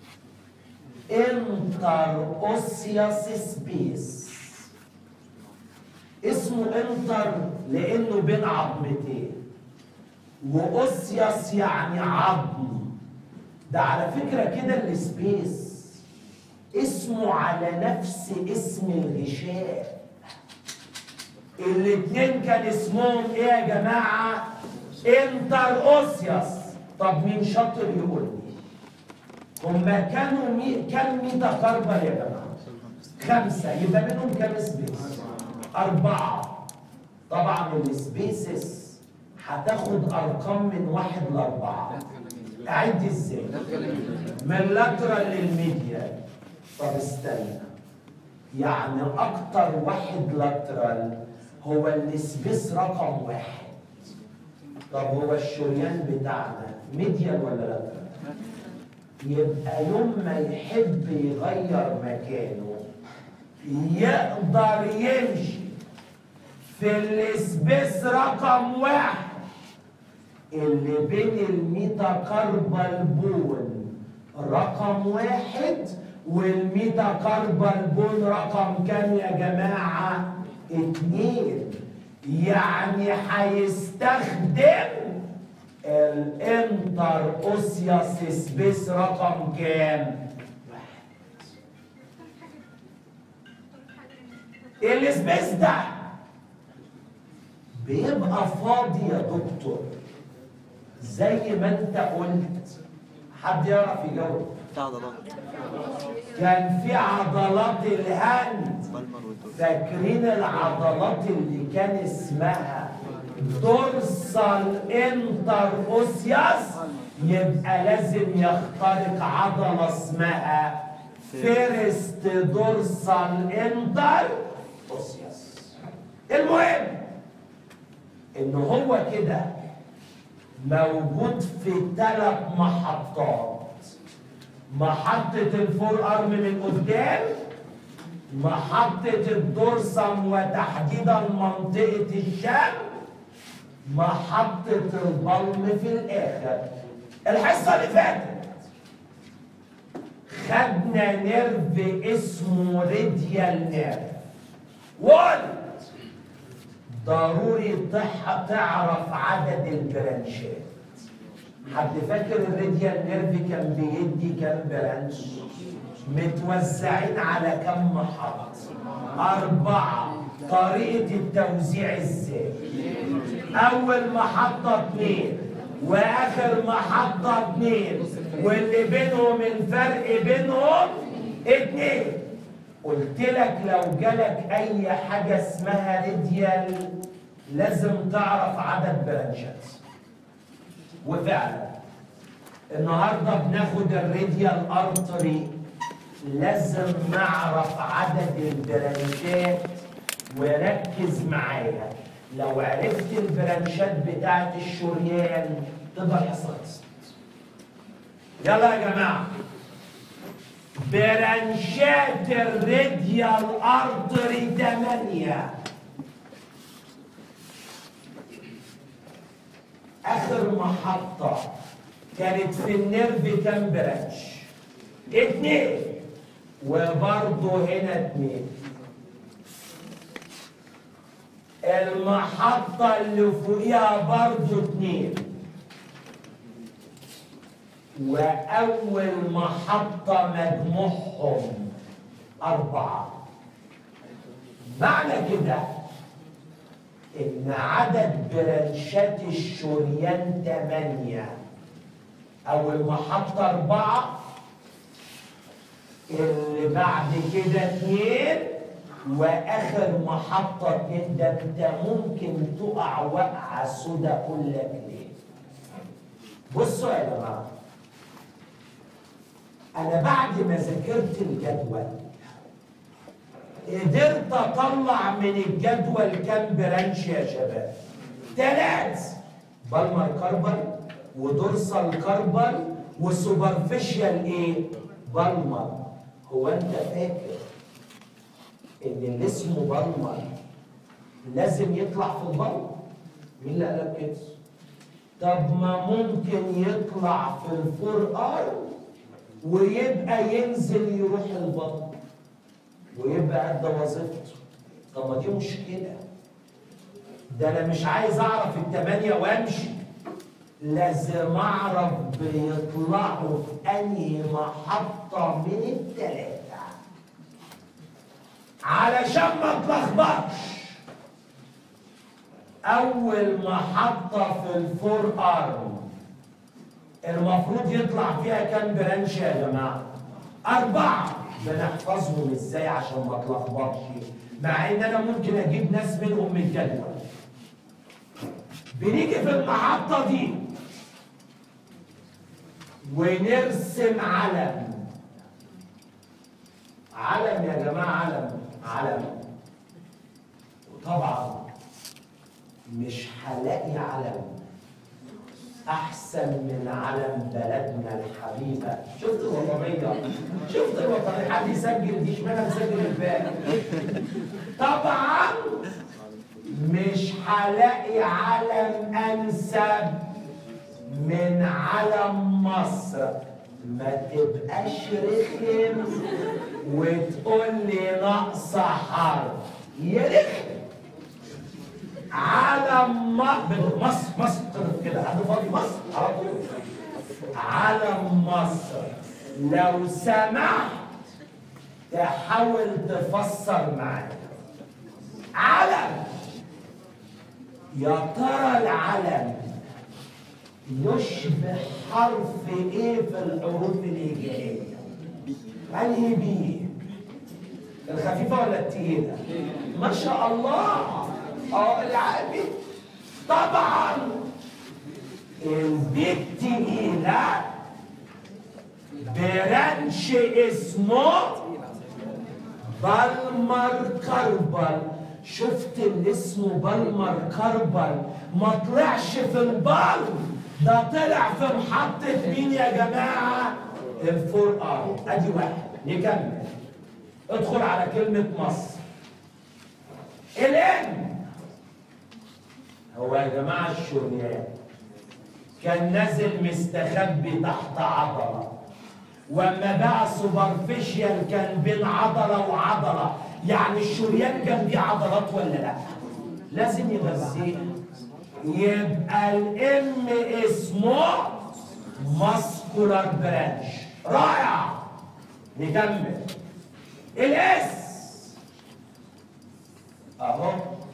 انتر اوسياس سبيس اسمه انتر لانه بين عظمتين واوسياس يعني عظم ده على فكره كده السبيس اسمه على نفس اسم الغشاء الاتنين كان اسمهم ايه يا جماعه انتر اوسياس طب مين شاطر يقول لي هما كانوا مي... كام ميتا كربل يا جماعه خمسه يبقى منهم كام سبيس اربعه طبعا السبيسز هتاخد ارقام من واحد لاربعه اعد ازاي من لاترال للميديا طب استنى يعني اكتر واحد لاترال هو السبيس رقم واحد طب هو الشريان بتاعنا ميديال ولا لاترال يبقى يوم ما يحب يغير مكانه يقدر يمشي في السبيس رقم واحد اللي بين الميتاكاربال بون رقم واحد والميتاكاربال بون رقم كام يا جماعة؟ اتنين يعني هيستخدم الانتر اوسياس سبيس رقم كام؟ السبيس ده بيبقى فاضي يا دكتور زي ما انت قلت حد يعرف يجاوب بتاع عضلات كان في عضلات الهند بالمر والدور فاكرين العضلات اللي كان اسمها دورسال انتر اوسياس يبقى لازم يخترق عضله اسمها فيرست دورسال انتر اوسياس المهم ان هو كده موجود في ثلاث محطات محطة الفور ارم من قدام محطة الدورسم وتحديدا منطقة الشام محطة البلم في الآخر الحصة اللي فاتت خدنا نيرف اسمه ريديال نيرف وقلت ضروري تح- تعرف عدد البرانشات حد فاكر الراديال نيرف كان بيدي كام برانش متوزعين على كم محط أربعة طريقة التوزيع ازاي أول محطة اتنين وآخر محطة اتنين واللي بينهم الفرق بينهم اتنين قلت لك لو جالك أي حاجة اسمها راديال لازم تعرف عدد برانشات وفعلا النهارده بناخد الراديال ارتري لازم نعرف عدد البرانشات وركز معايا لو عرفت البرانشات بتاعت الشريان تقدر يحصل يلا يا جماعه برانشات الراديال ارتري 8 اخر محطه كانت في النيرف كام برانش اتنين وبرضه هنا اتنين المحطة اللي فوقيها برضه اتنين وأول محطة مجموعهم أربعة معنى كده إن عدد برانشات الشريان تمانية أول محطة أربعة اللي بعد كده اتنين واخر محطة اتنين ده انت ممكن تقع وقعة سودا اقول لك ليه بصوا يا جماعة انا بعد ما ذاكرت الجدول قدرت اطلع من الجدول كام برانش يا شباب ثلاث بالمر كاربل ودورسال كاربل وسوبرفيشال ايه بالمر هو انت فاكر ان اللي اسمه بالمر لازم يطلع في البلمر مين اللي قال لك كده طب ما ممكن يطلع في الفور ار ويبقى ينزل يروح البطن ويبقى ادى وظيفته طب ما دي مشكله ده انا مش عايز اعرف الثمانيه وامشي لازم اعرف بيطلعوا في انهي محطه من الثلاثه علشان ما تلخبطش اول محطه في الفور ارم المفروض يطلع فيها كام برانش يا جماعه اربعه بنحفظهم ازاي عشان ما تلخبطش مع ان انا ممكن اجيب ناس منهم من الجدول بنيجي في المحطه دي ونرسم علم علم يا جماعه علم علم وطبعا مش هلاقي علم احسن من علم بلدنا الحبيبه شفت الوطنيه شفت الوطنيه حد يسجل دي اشمعنى مسجل الباقي طبعا مش هلاقي علم انسب من علم مصر ما تبقاش رخم وتقول لي ناقصه حرف يا رخم علم م- مصر مصر كده حد فاضي مصر على طول علم مصر لو سمحت تحاول تفسر معايا علم يا ترى العلم يشبه حرف ايه في الحروف الهجائيه انهي بيه الخفيفه ولا التقيله ما شاء الله اه العربي طبعا البي التقيله برانش اسمه بالمر كربل شفت اللي اسمه بالمر كربل ما طلعش في البر ده طلع في محطة مين يا جماعة؟ الفور ار ادي واحد نكمل ادخل على كلمة مصر الان هو يا جماعة الشريان كان نازل مستخبي تحت عضلة واما بقى سوبرفيشال كان بين عضلة وعضلة يعني الشريان جنبيه عضلات ولا لا لازم يغذيها يبقى الام اسمه ماسكولار برانش رائع نكمل الاس اهو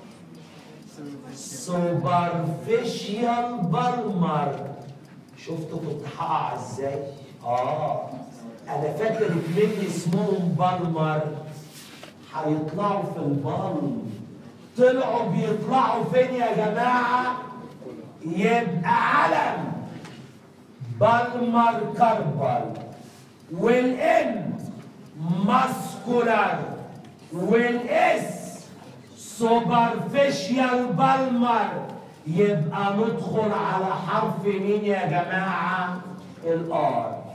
سوبرفيشال بالمر شفتوا كنت هقع ازاي؟ اه انا فاكر اتنين اسمهم بالمر هيطلعوا في البالم طلعوا بيطلعوا فين يا جماعه؟ يبقى علم بالمر كربل والان ماسكولار والاس سوبرفيشال بالمر يبقى ندخل على حرف مين يا جماعه الار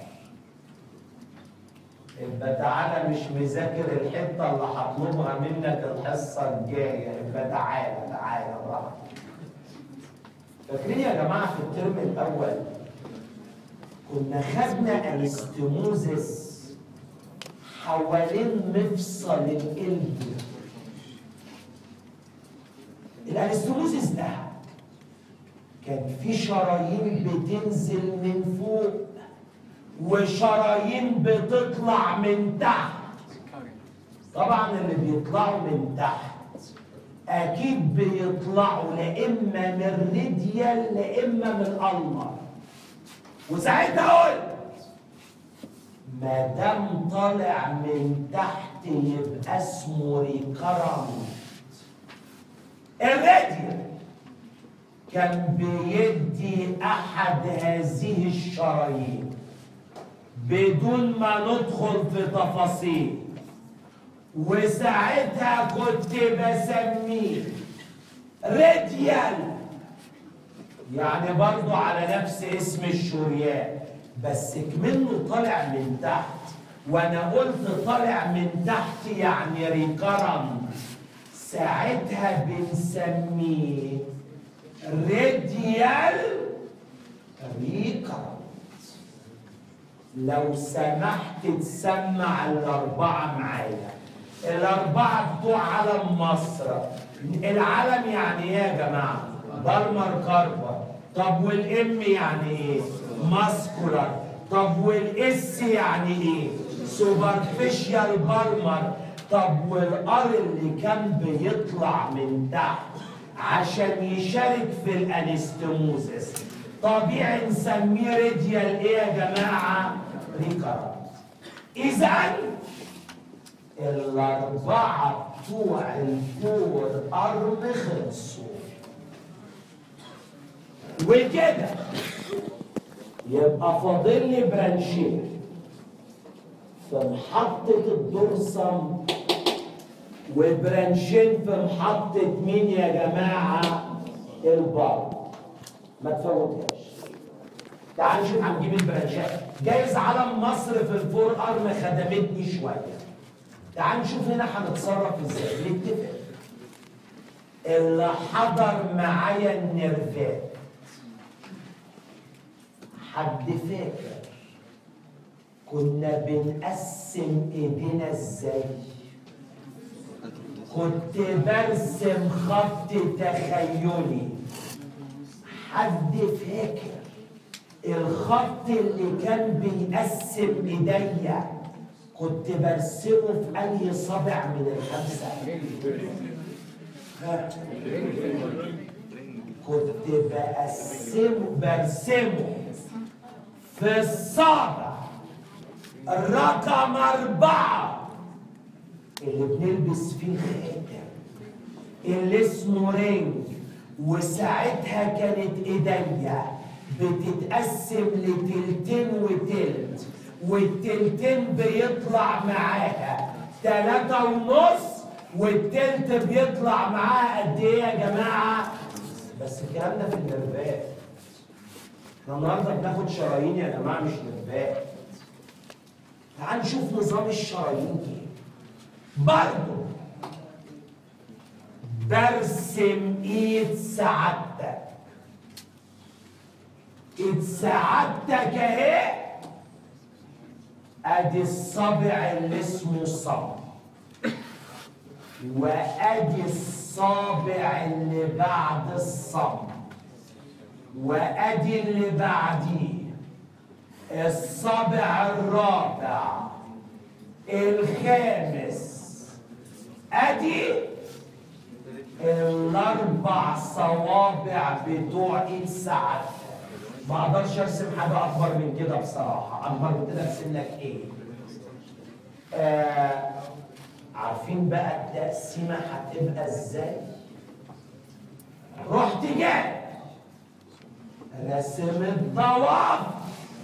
يبقى تعالى مش مذاكر الحته اللي هطلبها منك الحصه الجايه يبقى تعالى تعالى براحتك فاكرين يا جماعه في الترم الاول كنا خدنا انستموزس حوالين مفصل القلب الانستموزس ده كان في شرايين بتنزل من فوق وشرايين بتطلع من تحت طبعا اللي بيطلعوا من تحت اكيد بيطلعوا لا اما من ريديال لا اما من المر وساعتها قلت ما دام طالع من تحت يبقى اسمه ريكرنت الراديال كان بيدي احد هذه الشرايين بدون ما ندخل في تفاصيل وساعتها كنت بسميه راديال يعني برضو على نفس اسم الشريان بس كمنه طالع من تحت وانا قلت طالع من تحت يعني ريكرم ساعتها بنسميه راديال ريكرم لو سمحت تسمع الأربعة معايا الأربعة بتوع علم مصر العلم يعني إيه يا جماعة؟ بالمر كاربر طب والإم يعني إيه؟ ماسكولار طب والإس يعني إيه؟ سوبرفيشال بالمر طب والار اللي كان بيطلع من تحت عشان يشارك في الانستموزس طبيعي نسميه راديال ايه يا جماعه ريكارد اذا الاربعه بتوع الفور ارم خلصوا وكده يبقى فاضل لي برانشين في محطة الدرسم وبرانشين في محطة مين يا جماعة؟ البر ما تفوتهاش تعال نشوف هنجيب البرانشات جايز علم مصر في الفور ارم خدمتني شويه تعال نشوف هنا هنتصرف ازاي نتفق اللي حضر معايا النرفات حد فاكر كنا بنقسم ايدينا ازاي كنت برسم خط تخيلي حد فاكر الخط اللي كان بيقسم ايديا كنت برسمه في انهي صابع من الخمسه ها؟ كنت بقسمه برسمه في الصابع الرقم أربعة اللي بنلبس فيه الخاتم اللي اسمه رينج وساعتها كانت ايديا بتتقسم لتلتين وتلت والتلتين بيطلع معاها تلاتة ونص والتلت بيطلع معاها قد ايه يا جماعة؟ بس الكلام ده في النرفات احنا النهارده بناخد شرايين يا جماعة مش نرفات تعال نشوف نظام الشرايين ايه برضه برسم ايد سعادتك ايد سعادتك اهي ادي الصابع اللي اسمه صم وادي الصابع اللي بعد الصم وادي اللي بعديه الصابع الرابع الخامس ادي الاربع صوابع بتوع ايد سعادتك ما اقدرش ارسم حاجه اكبر من كده بصراحه اكبر من كده ارسم لك ايه آه عارفين بقى التقسيمه هتبقى ازاي رحت جاي رسم الضوافر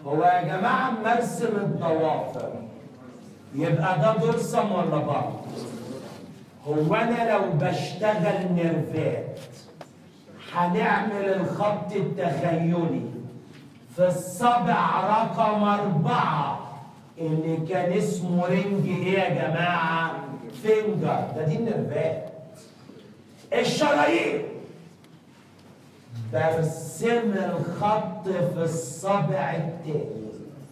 هو يا جماعة مرسم الضوافر يبقى ده درسم ولا بعض؟ هو أنا لو بشتغل نرفات هنعمل الخط التخيلي في الصبع رقم أربعة اللي كان اسمه رينج إيه يا جماعة؟ فينجر ده دي النرفات الشرايين برسم الخط في الصبع التاني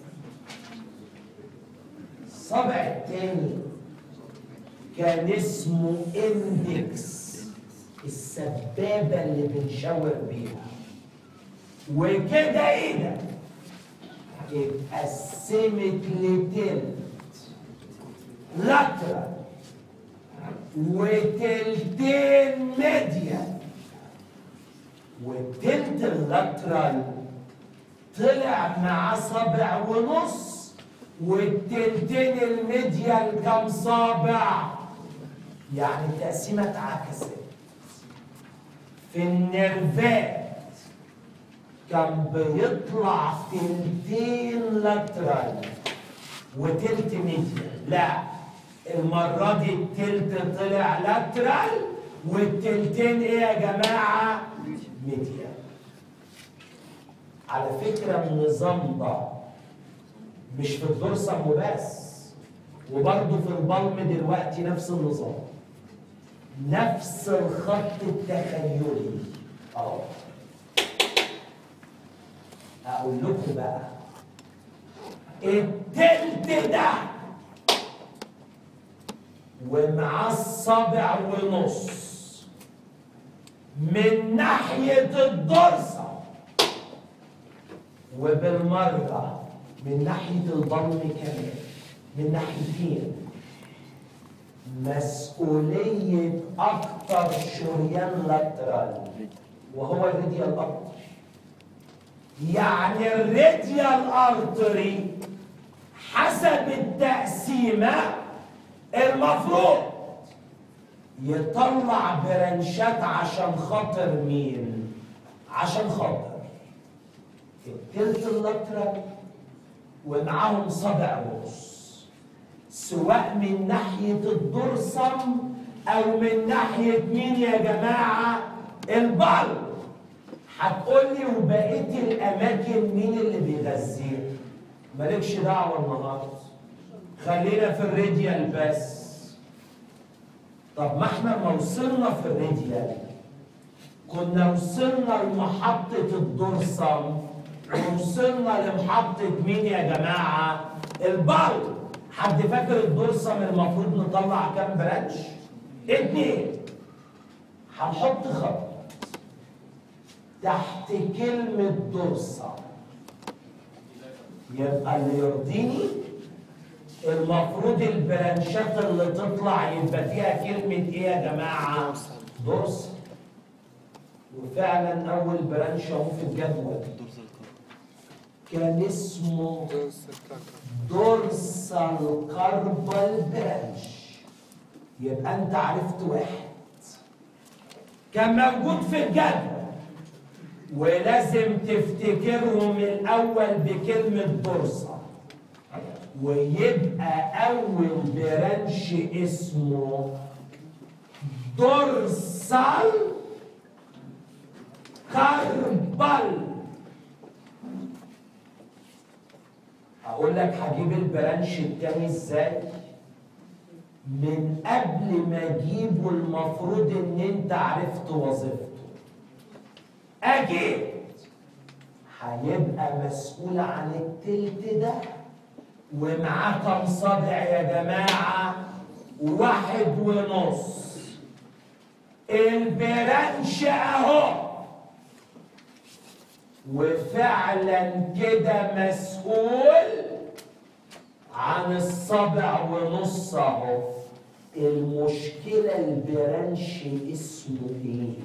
الصبع التاني كان اسمه اندكس السبابة اللي بنشاور بيها وكده ايه ده؟ اتقسمت لتلت لاترال وتلتين ميديان والتلت اللاترال طلع مع صابع ونص والتلتين الميديال كم صابع يعني التقسيمه اتعكست في النرفات كان بيطلع تلتين لاترال وتلت ميديال لا المرة دي التلت طلع لاترال والتلتين ايه يا جماعة؟ ميديال على فكرة النظام ده مش في الدرسم وبس وبرضه في البلم دلوقتي نفس النظام نفس الخط التخيلي اهو اقول لكم بقى التلت ده ومعاه الصابع ونص من ناحية الضرسة وبالمرة من ناحية الضم كمان من ناحيتين مسؤولية أكتر شريان لاترال وهو الراديال أرتري يعني الراديال أرتري حسب التقسيمة المفروض يطلع برنشات عشان خاطر مين؟ عشان خاطر التلت اللاترال ومعاهم صدع ونص سواء من ناحية الدرسم أو من ناحية مين يا جماعة؟ البلد هتقول لي وبقية الأماكن مين اللي بيغذيها؟ مالكش دعوة النهاردة خلينا في الراديال بس طب ما احنا ما وصلنا في الراديال كنا وصلنا لمحطة الدرسم ووصلنا لمحطة مين يا جماعة؟ البلد حد فاكر الدرسم المفروض نطلع كام برانش؟ اتنين هنحط خط تحت كلمة درسم يبقى اللي يرضيني المفروض البرانشات اللي تطلع يبقى فيها كلمة ايه يا جماعة؟ درس وفعلا أول برانش أهو في الجدول كان اسمه دورسال كاربال برانش يبقى أنت عرفت واحد كان موجود في الجدول ولازم تفتكرهم الأول بكلمة دورسال ويبقى أول برانش اسمه دورسال كاربال هقول لك هجيب البرانش التاني ازاي من قبل ما اجيبه المفروض ان انت عرفت وظيفته اجيب هيبقى مسؤول عن التلت ده ومعاه كام صدع يا جماعة واحد ونص البرانش اهو وفعلا كده مسؤول عن الصبع ونص اهو المشكلة البرانش اسمه ايه؟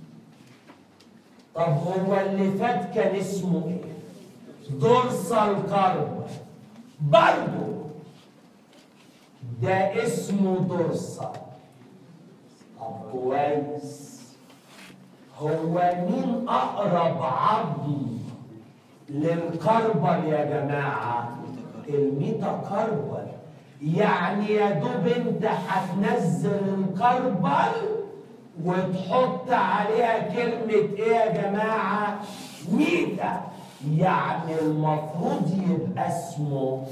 طب هو اللي فات كان اسمه ايه؟ دورسال كارب برضه ده اسمه دورسال طب كويس هو مين اقرب عظم للكربل يا جماعة الميتا كربل يعني يا دوب انت هتنزل الكربل وتحط عليها كلمة ايه يا جماعة ميتا يعني المفروض يبقى اسمه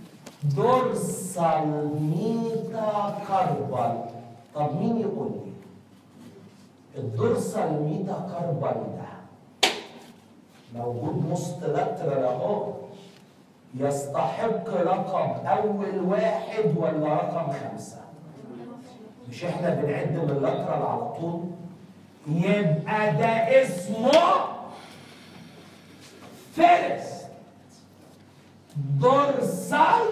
دورسال ميتا كربل طب مين يقول لي الدورسال ميتا كربل ده موجود مستلترال اهو يستحق رقم اول واحد ولا رقم خمسه مش احنا بنعد من اللترال على طول يبقى ده اسمه فيرست دورسال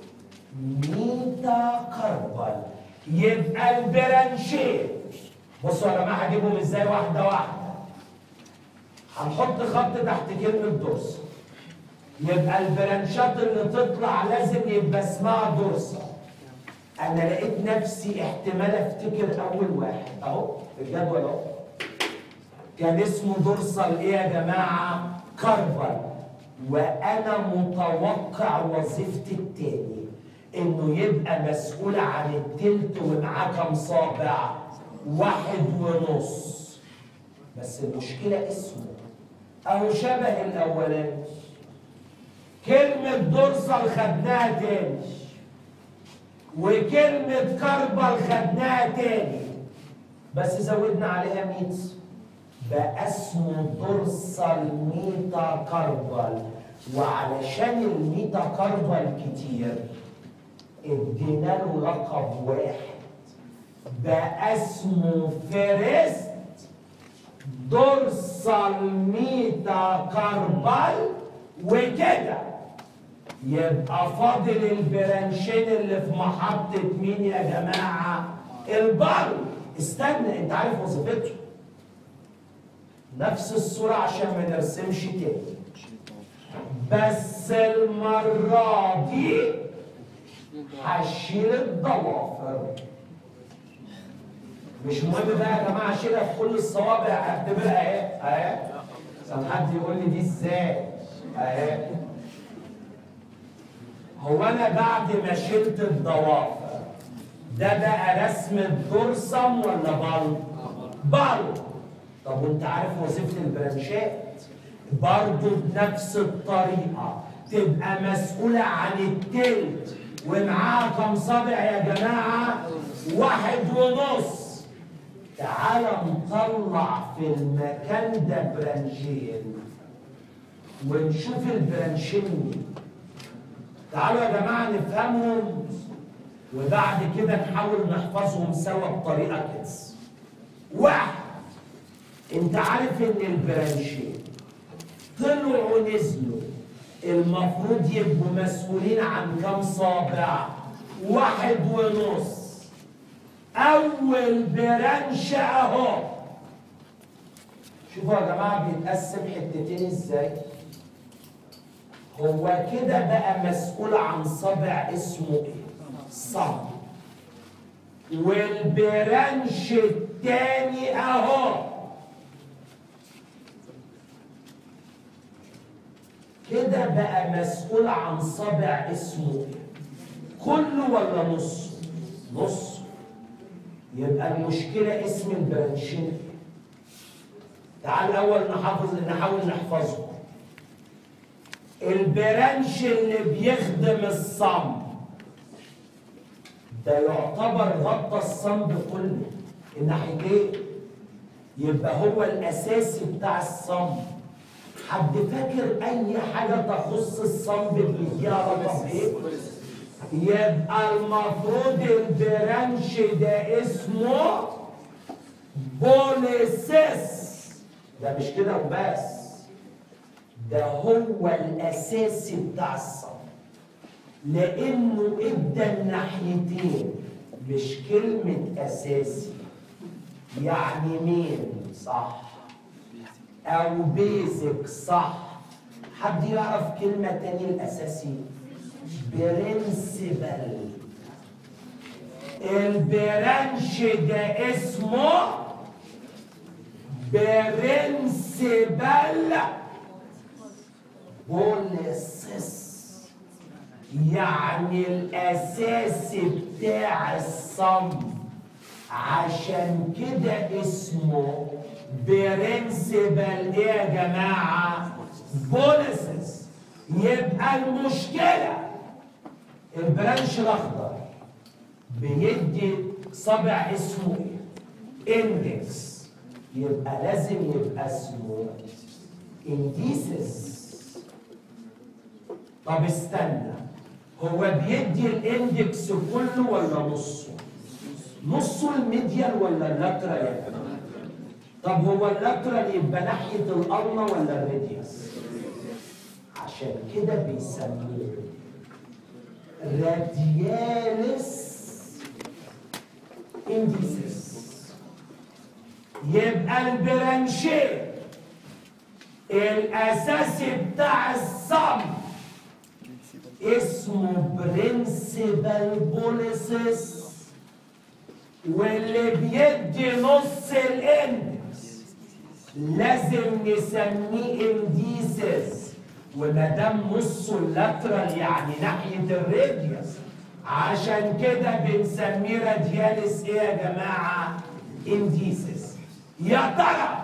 ميتا كربل يبقى البرانشين بصوا يا جماعه هجيبهم ازاي واحده واحده هنحط خط تحت كلمه دورسال يبقى البرانشات اللي تطلع لازم يبقى اسمها دورسال انا لقيت نفسي احتمال افتكر اول واحد اهو الجدول اهو كان اسمه دورسال ايه يا جماعه كربل وانا متوقع وظيفتي التاني انه يبقى مسؤول عن التلت ومعاه كام صابع واحد ونص بس المشكله اسمه اهو شبه الاولاني كلمه دورسال خدناها تاني وكلمة كربل خدناها تاني بس زودنا عليها ميت بقى اسمه دورسال ميتا كربل وعلشان الميتا كربل كتير ادينا له لقب واحد بقى اسمه فيرست دورسال ميتا كربل وكده يبقى فاضل البرانشين اللي في محطة مين يا جماعة؟ البر استنى انت عارف وظيفته نفس الصورة عشان ما نرسمش تاني بس المرة دي هشيل الضوافر مش مهم بقى يا جماعة اشيلها في كل الصوابع اعتبرها اهي اهي عشان حد يقول لي دي ازاي اهي هو انا بعد ما شلت الضوافر ده بقى رسم الدرسم ولا بل بل طب وانت عارف وظيفه البرانشات برضه بنفس الطريقه تبقى مسؤوله عن التلت ومعاها كم صابع يا جماعه واحد ونص تعال نطلع في المكان ده برانشين ونشوف البرانشين مين تعالوا يا جماعة نفهمهم وبعد كده نحاول نحفظهم سوا بطريقة كده. واحد انت عارف ان البرانشين طلعوا ونزلوا المفروض يبقوا مسؤولين عن كم صابع؟ واحد ونص أول برانش أهو شوفوا يا جماعة بيتقسم حتتين ازاي؟ هو كده بقى مسؤول عن صابع اسمه ايه؟ صم والبرانش التاني اهو كده بقى مسؤول عن صابع اسمه ايه؟ كله ولا نص؟ نص يبقى المشكلة اسم البرانشين ايه؟ تعال الأول نحافظ نحاول نحفظه البرانش اللي بيخدم الصم ده يعتبر غطى الصم كله الناحيتين يبقى هو الاساسي بتاع الصم حد فاكر اي حاجه تخص الصم بيديها رقم ايه يبقى المفروض البرانش ده اسمه بوليسيس ده مش كده وبس ده هو الاساسي بتاع الصم لانه ادى الناحيتين مش كلمه اساسي يعني مين صح او بيزك صح حد يعرف كلمه تاني الاساسي برنسبل البرانش ده اسمه برنسبل بوليسس يعني الاساس بتاع الصمت عشان كده اسمه برنسبل ايه يا جماعه بوليسس يبقى المشكله البرانش الاخضر بيدي صبع اسمه ايه اندكس يبقى لازم يبقى اسمه انديسس طب استنى هو بيدي الاندكس كله ولا نصه نصه الميديال ولا اللاترال يا جماعه طب هو اللاترال يبقى ناحيه الارنه ولا الراديوس عشان كده بيسموه راديالس انديسس يبقى البرانشيه الاساسي بتاع الصم اسمه برنسبل بوليسس واللي بيدي نص الاندكس لازم نسميه انديسس وما دام نصه اللاترال يعني ناحيه الراديوس عشان كده بنسميه رادياليس ايه يا جماعه انديسس يا ترى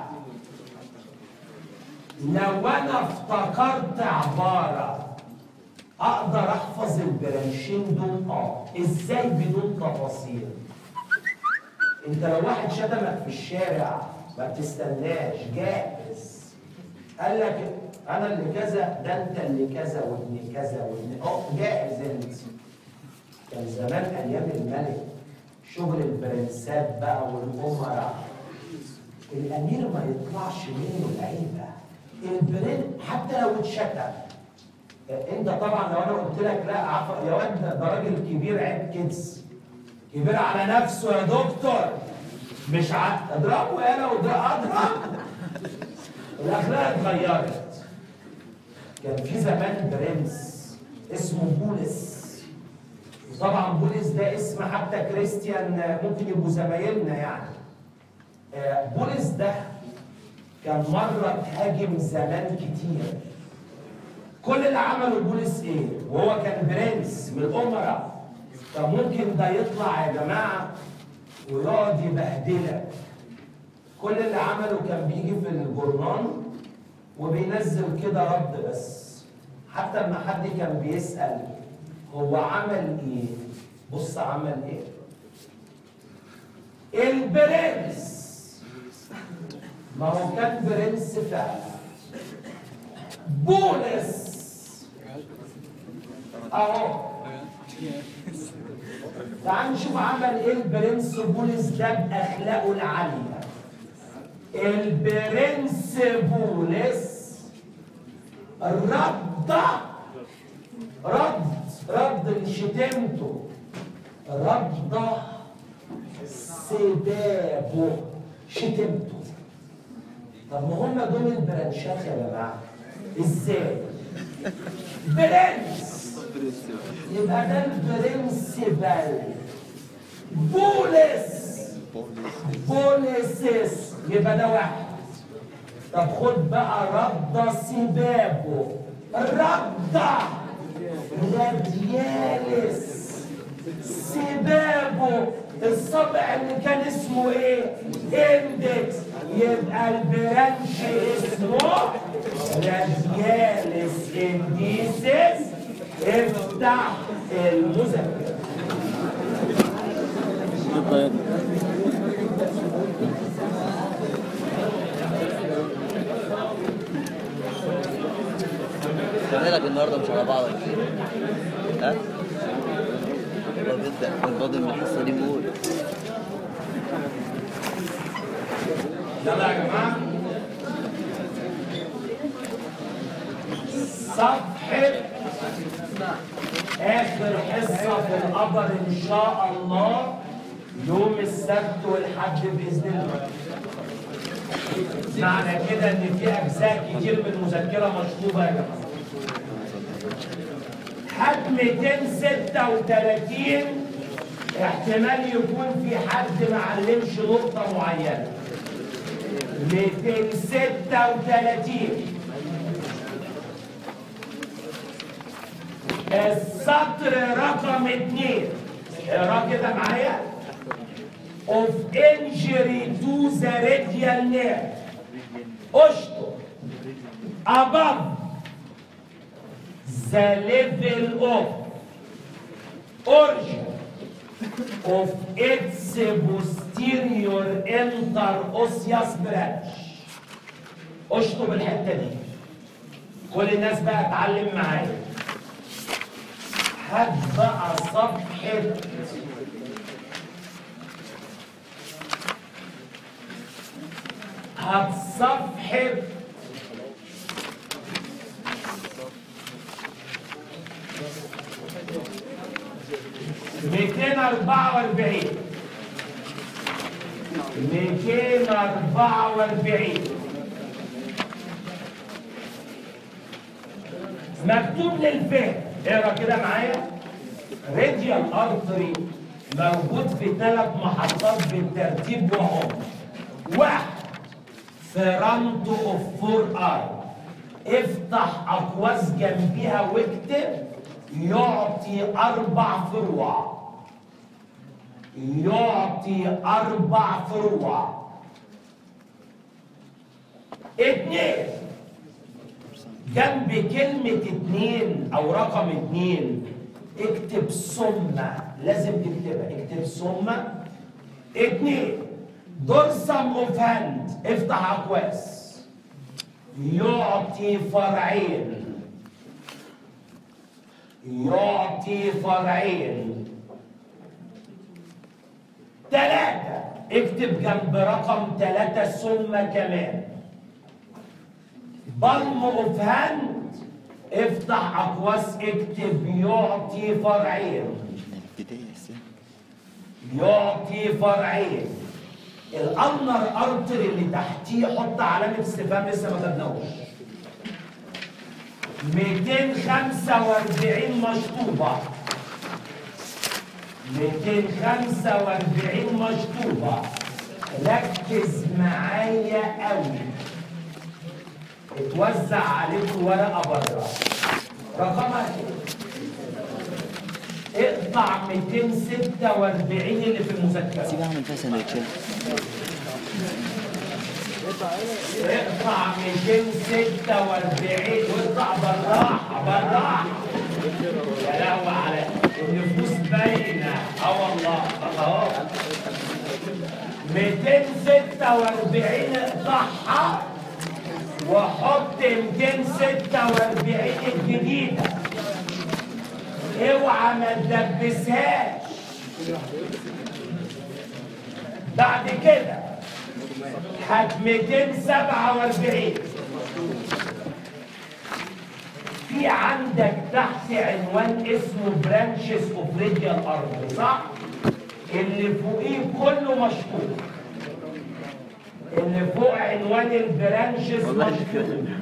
لو انا افتكرت عباره اقدر احفظ البرانشين دول اه ازاي بدون تفاصيل انت لو واحد شتمك في الشارع ما بتستناش جاهز قال لك انا اللي كذا ده انت اللي كذا وابن كذا وابن اه جاهز انت كان زمان ايام الملك شغل البرنسات بقى والامراء الامير ما يطلعش منه العيبه البرن حتى لو اتشتم انت طبعا لو انا قلت لك لا عفوا يا واد ده ده راجل كبير عيب كدس كبير على نفسه يا دكتور مش ع... اضربه يالا واضرب اضرب الاخلاق اتغيرت كان في زمان برنس اسمه بولس طبعا بولس ده اسم حتى كريستيان ممكن يبقوا زمايلنا يعني آه، بولس ده كان مرة تهاجم زمان كتير كل اللي عمله بولس ايه؟ وهو كان برنس من الامراء طب ممكن ده يطلع يا جماعه ويقعد يبهدلك كل اللي عمله كان بيجي في الجورنال وبينزل كده رد بس حتى لما حد كان بيسأل هو عمل ايه؟ بص عمل ايه؟ البرنس ما هو كان برنس فعلا بولس اهو تعال نشوف عمل ايه البرنس بولس ده باخلاقه العاليه البرنس بولس رد رد رد اللي شتمته رد سبابه شتمته طب ما هم دول البرنشات يا جماعه ازاي برنس يبقى ده البرنسبل بولس بوليسس يبقى ده واحد طب خد بقى رد سبابه رد راديالس سبابه الصبع اللي كان اسمه ايه؟ اندكس يبقى البرانش اسمه راديالس انديسس افتح المذكره لك النهارده مش على بعض ولا ايه؟ ها؟ والله بيبدأ كان فاضل من الحصة دي بقول يلا يا جماعه صفحه اخر حصه في القبر ان شاء الله يوم السبت والحد باذن الله معنى كده ان في اجزاء كتير من المذكره مشطوبه يا جماعه حد 236 احتمال يكون في حد ما علمش نقطه معينه 236 السطر رقم اتنين اقرا كده معايا of injury to the radial nerve اشطر above the level of origin of its posterior interosseous branch اشطب الحته دي كل الناس بقى اتعلم معايا هات بقى صفحه هات صفحه ميتين أربعة وأربعين ميتين أربعة وأربعين مكتوب للفهم اقرا كده معايا راديال ارتري موجود في ثلاث محطات بالترتيب وهم واحد فرانتو اوف فور اي افتح اقواس جنبيها واكتب يعطي اربع فروع يعطي اربع فروع اتنين جنب كلمة اتنين أو رقم اتنين اكتب ثم لازم تكتبها اكتب ثم اتنين دورسم اوف هاند افتح أقواس يعطي فرعين يعطي فرعين ثلاثة اكتب جنب رقم ثلاثة ثم كمان بالم اوف هاند افتح اقواس اكتب يعطي فرعين البداية السنة يعطي فرعين الانر ارتر اللي تحتيه حط علامه استفهام لسه ما خدناهوش 245 مشطوبه 245 مشطوبه ركز معايا قوي اتوزع عليكم ورقه بره رقمها ايه؟ اقطع 246 اللي في المذكره سيب اعمل فيها سندوتشات اقطع 246 واطلع بالراحه بالراحه يا لهوي على النفوس باينه اه والله اهو 246 اقطعها وحط 246 الجديده اوعى ما تدبسهاش بعد كده هات 247 في عندك تحت عنوان اسمه برانشز اوف راديال ارض صح؟ اللي فوقيه كله مشطوب اللي فوق عنوان البرانشز والله اللي مشطوب فيه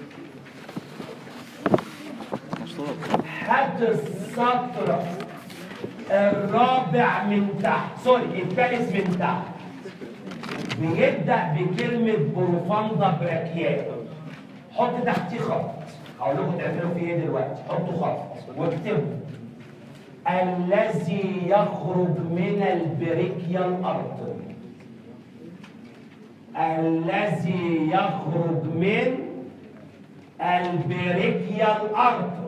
مشطوب هات السطر الرابع من تحت سوري الثالث من تحت بيبدأ بكلمة بروفاندا براكيات حط تحتيه خط هقول لكم تعملوا فيه ايه دلوقتي حطوا خط واكتبوا الذي يخرج من البريكيال ارتري الذي يخرج من البريكيال ارتري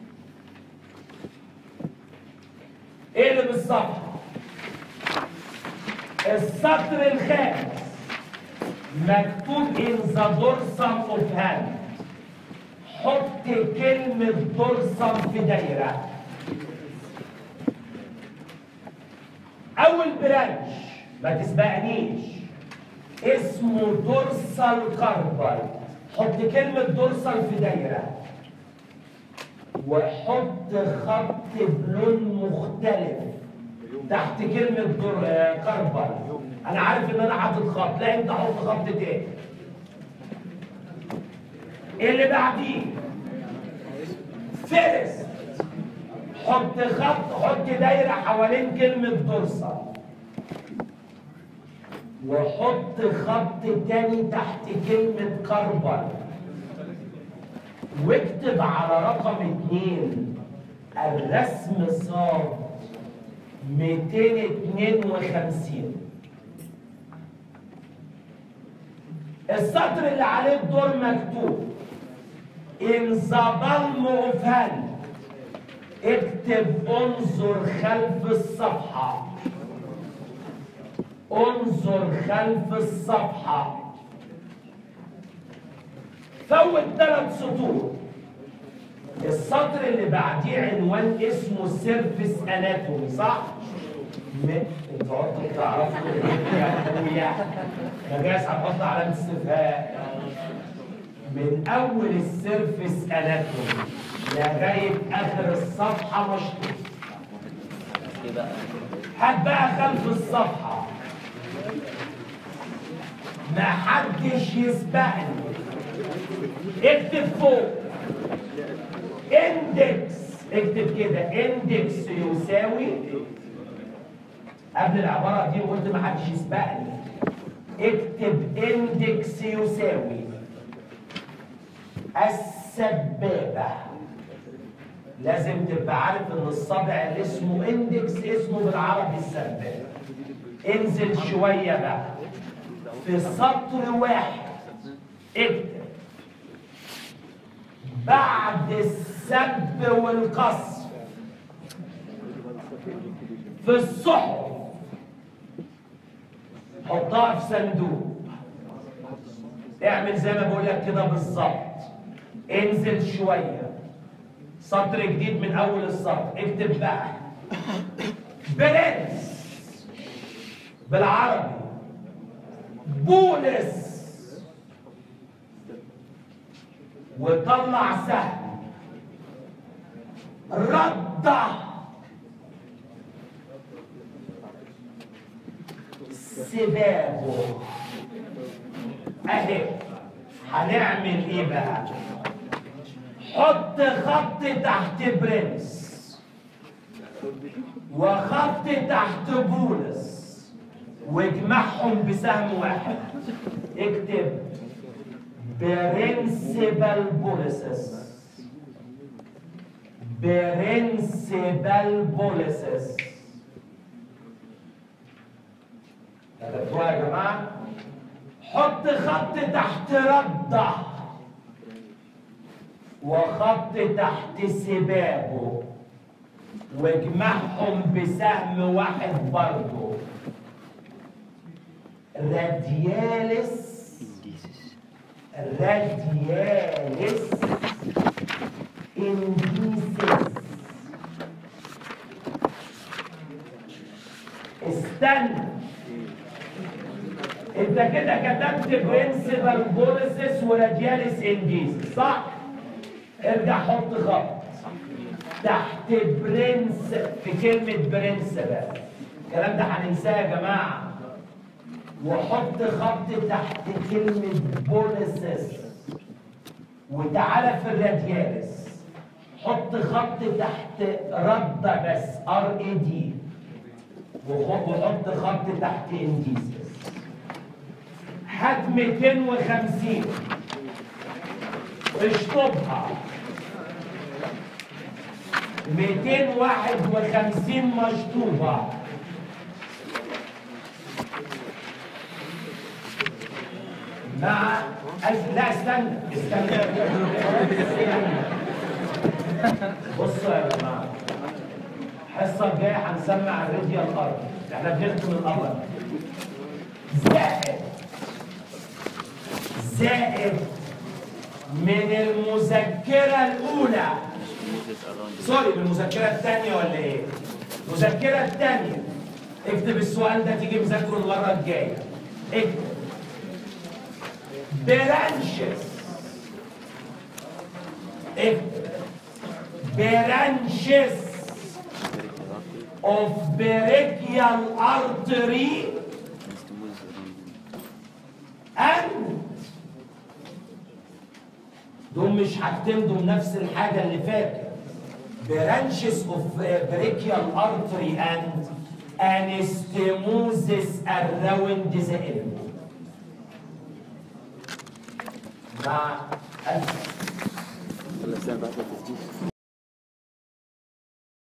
اقلب الصفحة السطر الخامس مكتوب in the dorsum of hand حط كلمة dorsum في دايرة أول برانش ما تسبقنيش اسمه دورسال كاربال حط كلمة دورسال في دايرة وحط خط بلون مختلف تحت كلمة دور آه، كربل أنا عارف إن أنا حاطط خط لا أنت حط خط تاني اللي بعديه فيرست حط خط حط دايرة حوالين كلمة دورسال وحط خط تاني تحت كلمة كربل واكتب على رقم اتنين الرسم صاد 252 السطر اللي عليه الدور مكتوب إن ذا بالم اوف هاند اكتب انظر خلف الصفحة انظر خلف الصفحة فوت ثلاث سطور السطر اللي بعديه عنوان اسمه سيرفيس اناتومي صح؟ م... انتوا قلتوا بتعرفوا ايه يا اخويا؟ ده جايز هتحط علامة استفهام من اول السيرفيس اناتومي لغايه اخر الصفحه مشطوط ايه بقى هات بقى خلف الصفحه ما حدش يسبقني اكتب فوق اندكس اكتب كده اندكس يساوي قبل العباره دي قلت ما حدش يسبقني اكتب اندكس يساوي السبابه لازم تبقى عارف ان الصابع اللي اسمه اندكس اسمه بالعربي السبابه انزل شويه بقى في سطر واحد اكتب بعد السب والقصف في الصحف حطها في صندوق اعمل زي ما بقول لك كده بالظبط انزل شويه سطر جديد من اول السطر اكتب بقى برنس بالعربي بولس وطلع سهم رده سبابه اهي هنعمل ايه بقى حط خط تحت برنس وخط تحت بولس واجمعهم بسهم واحد اكتب برنسبل بوليسس برنسبل بوليسس كتبتوها يا جماعه حط خط تحت رده وخط تحت سبابه واجمعهم بسهم واحد برضه راديالس راديالس انديسس استنى انت كده كتبت برنسبل بوليسس وراديالس انديسس صح؟ ارجع حط خط تحت برنس في كلمة برنس بقى الكلام ده هننساه يا جماعة وحط خط تحت كلمة بوليسس وتعالى في الراديالس حط خط تحت ردة بس ار اي دي وحط خط تحت انديسس هات 250 اشطبها 251 مشطوبة مع ألف لا استنى استنى بصوا يا جماعة الحصة الجاية هنسمع الراديال الأرض احنا بنختم الأرض زائد زائد من المذكرة الأولى سوري من المذكرة الثانية ولا إيه؟ المذكرة الثانية اكتب السؤال ده تيجي مذاكره المرة الجاية اكتب برانشز اكتب برانشز of brachial artery and دول مش حاجتين دول نفس الحاجة اللي فاتت branches of brachial artery and anastomosis around the elbow مع ألف ولا سنة بعد التسجيل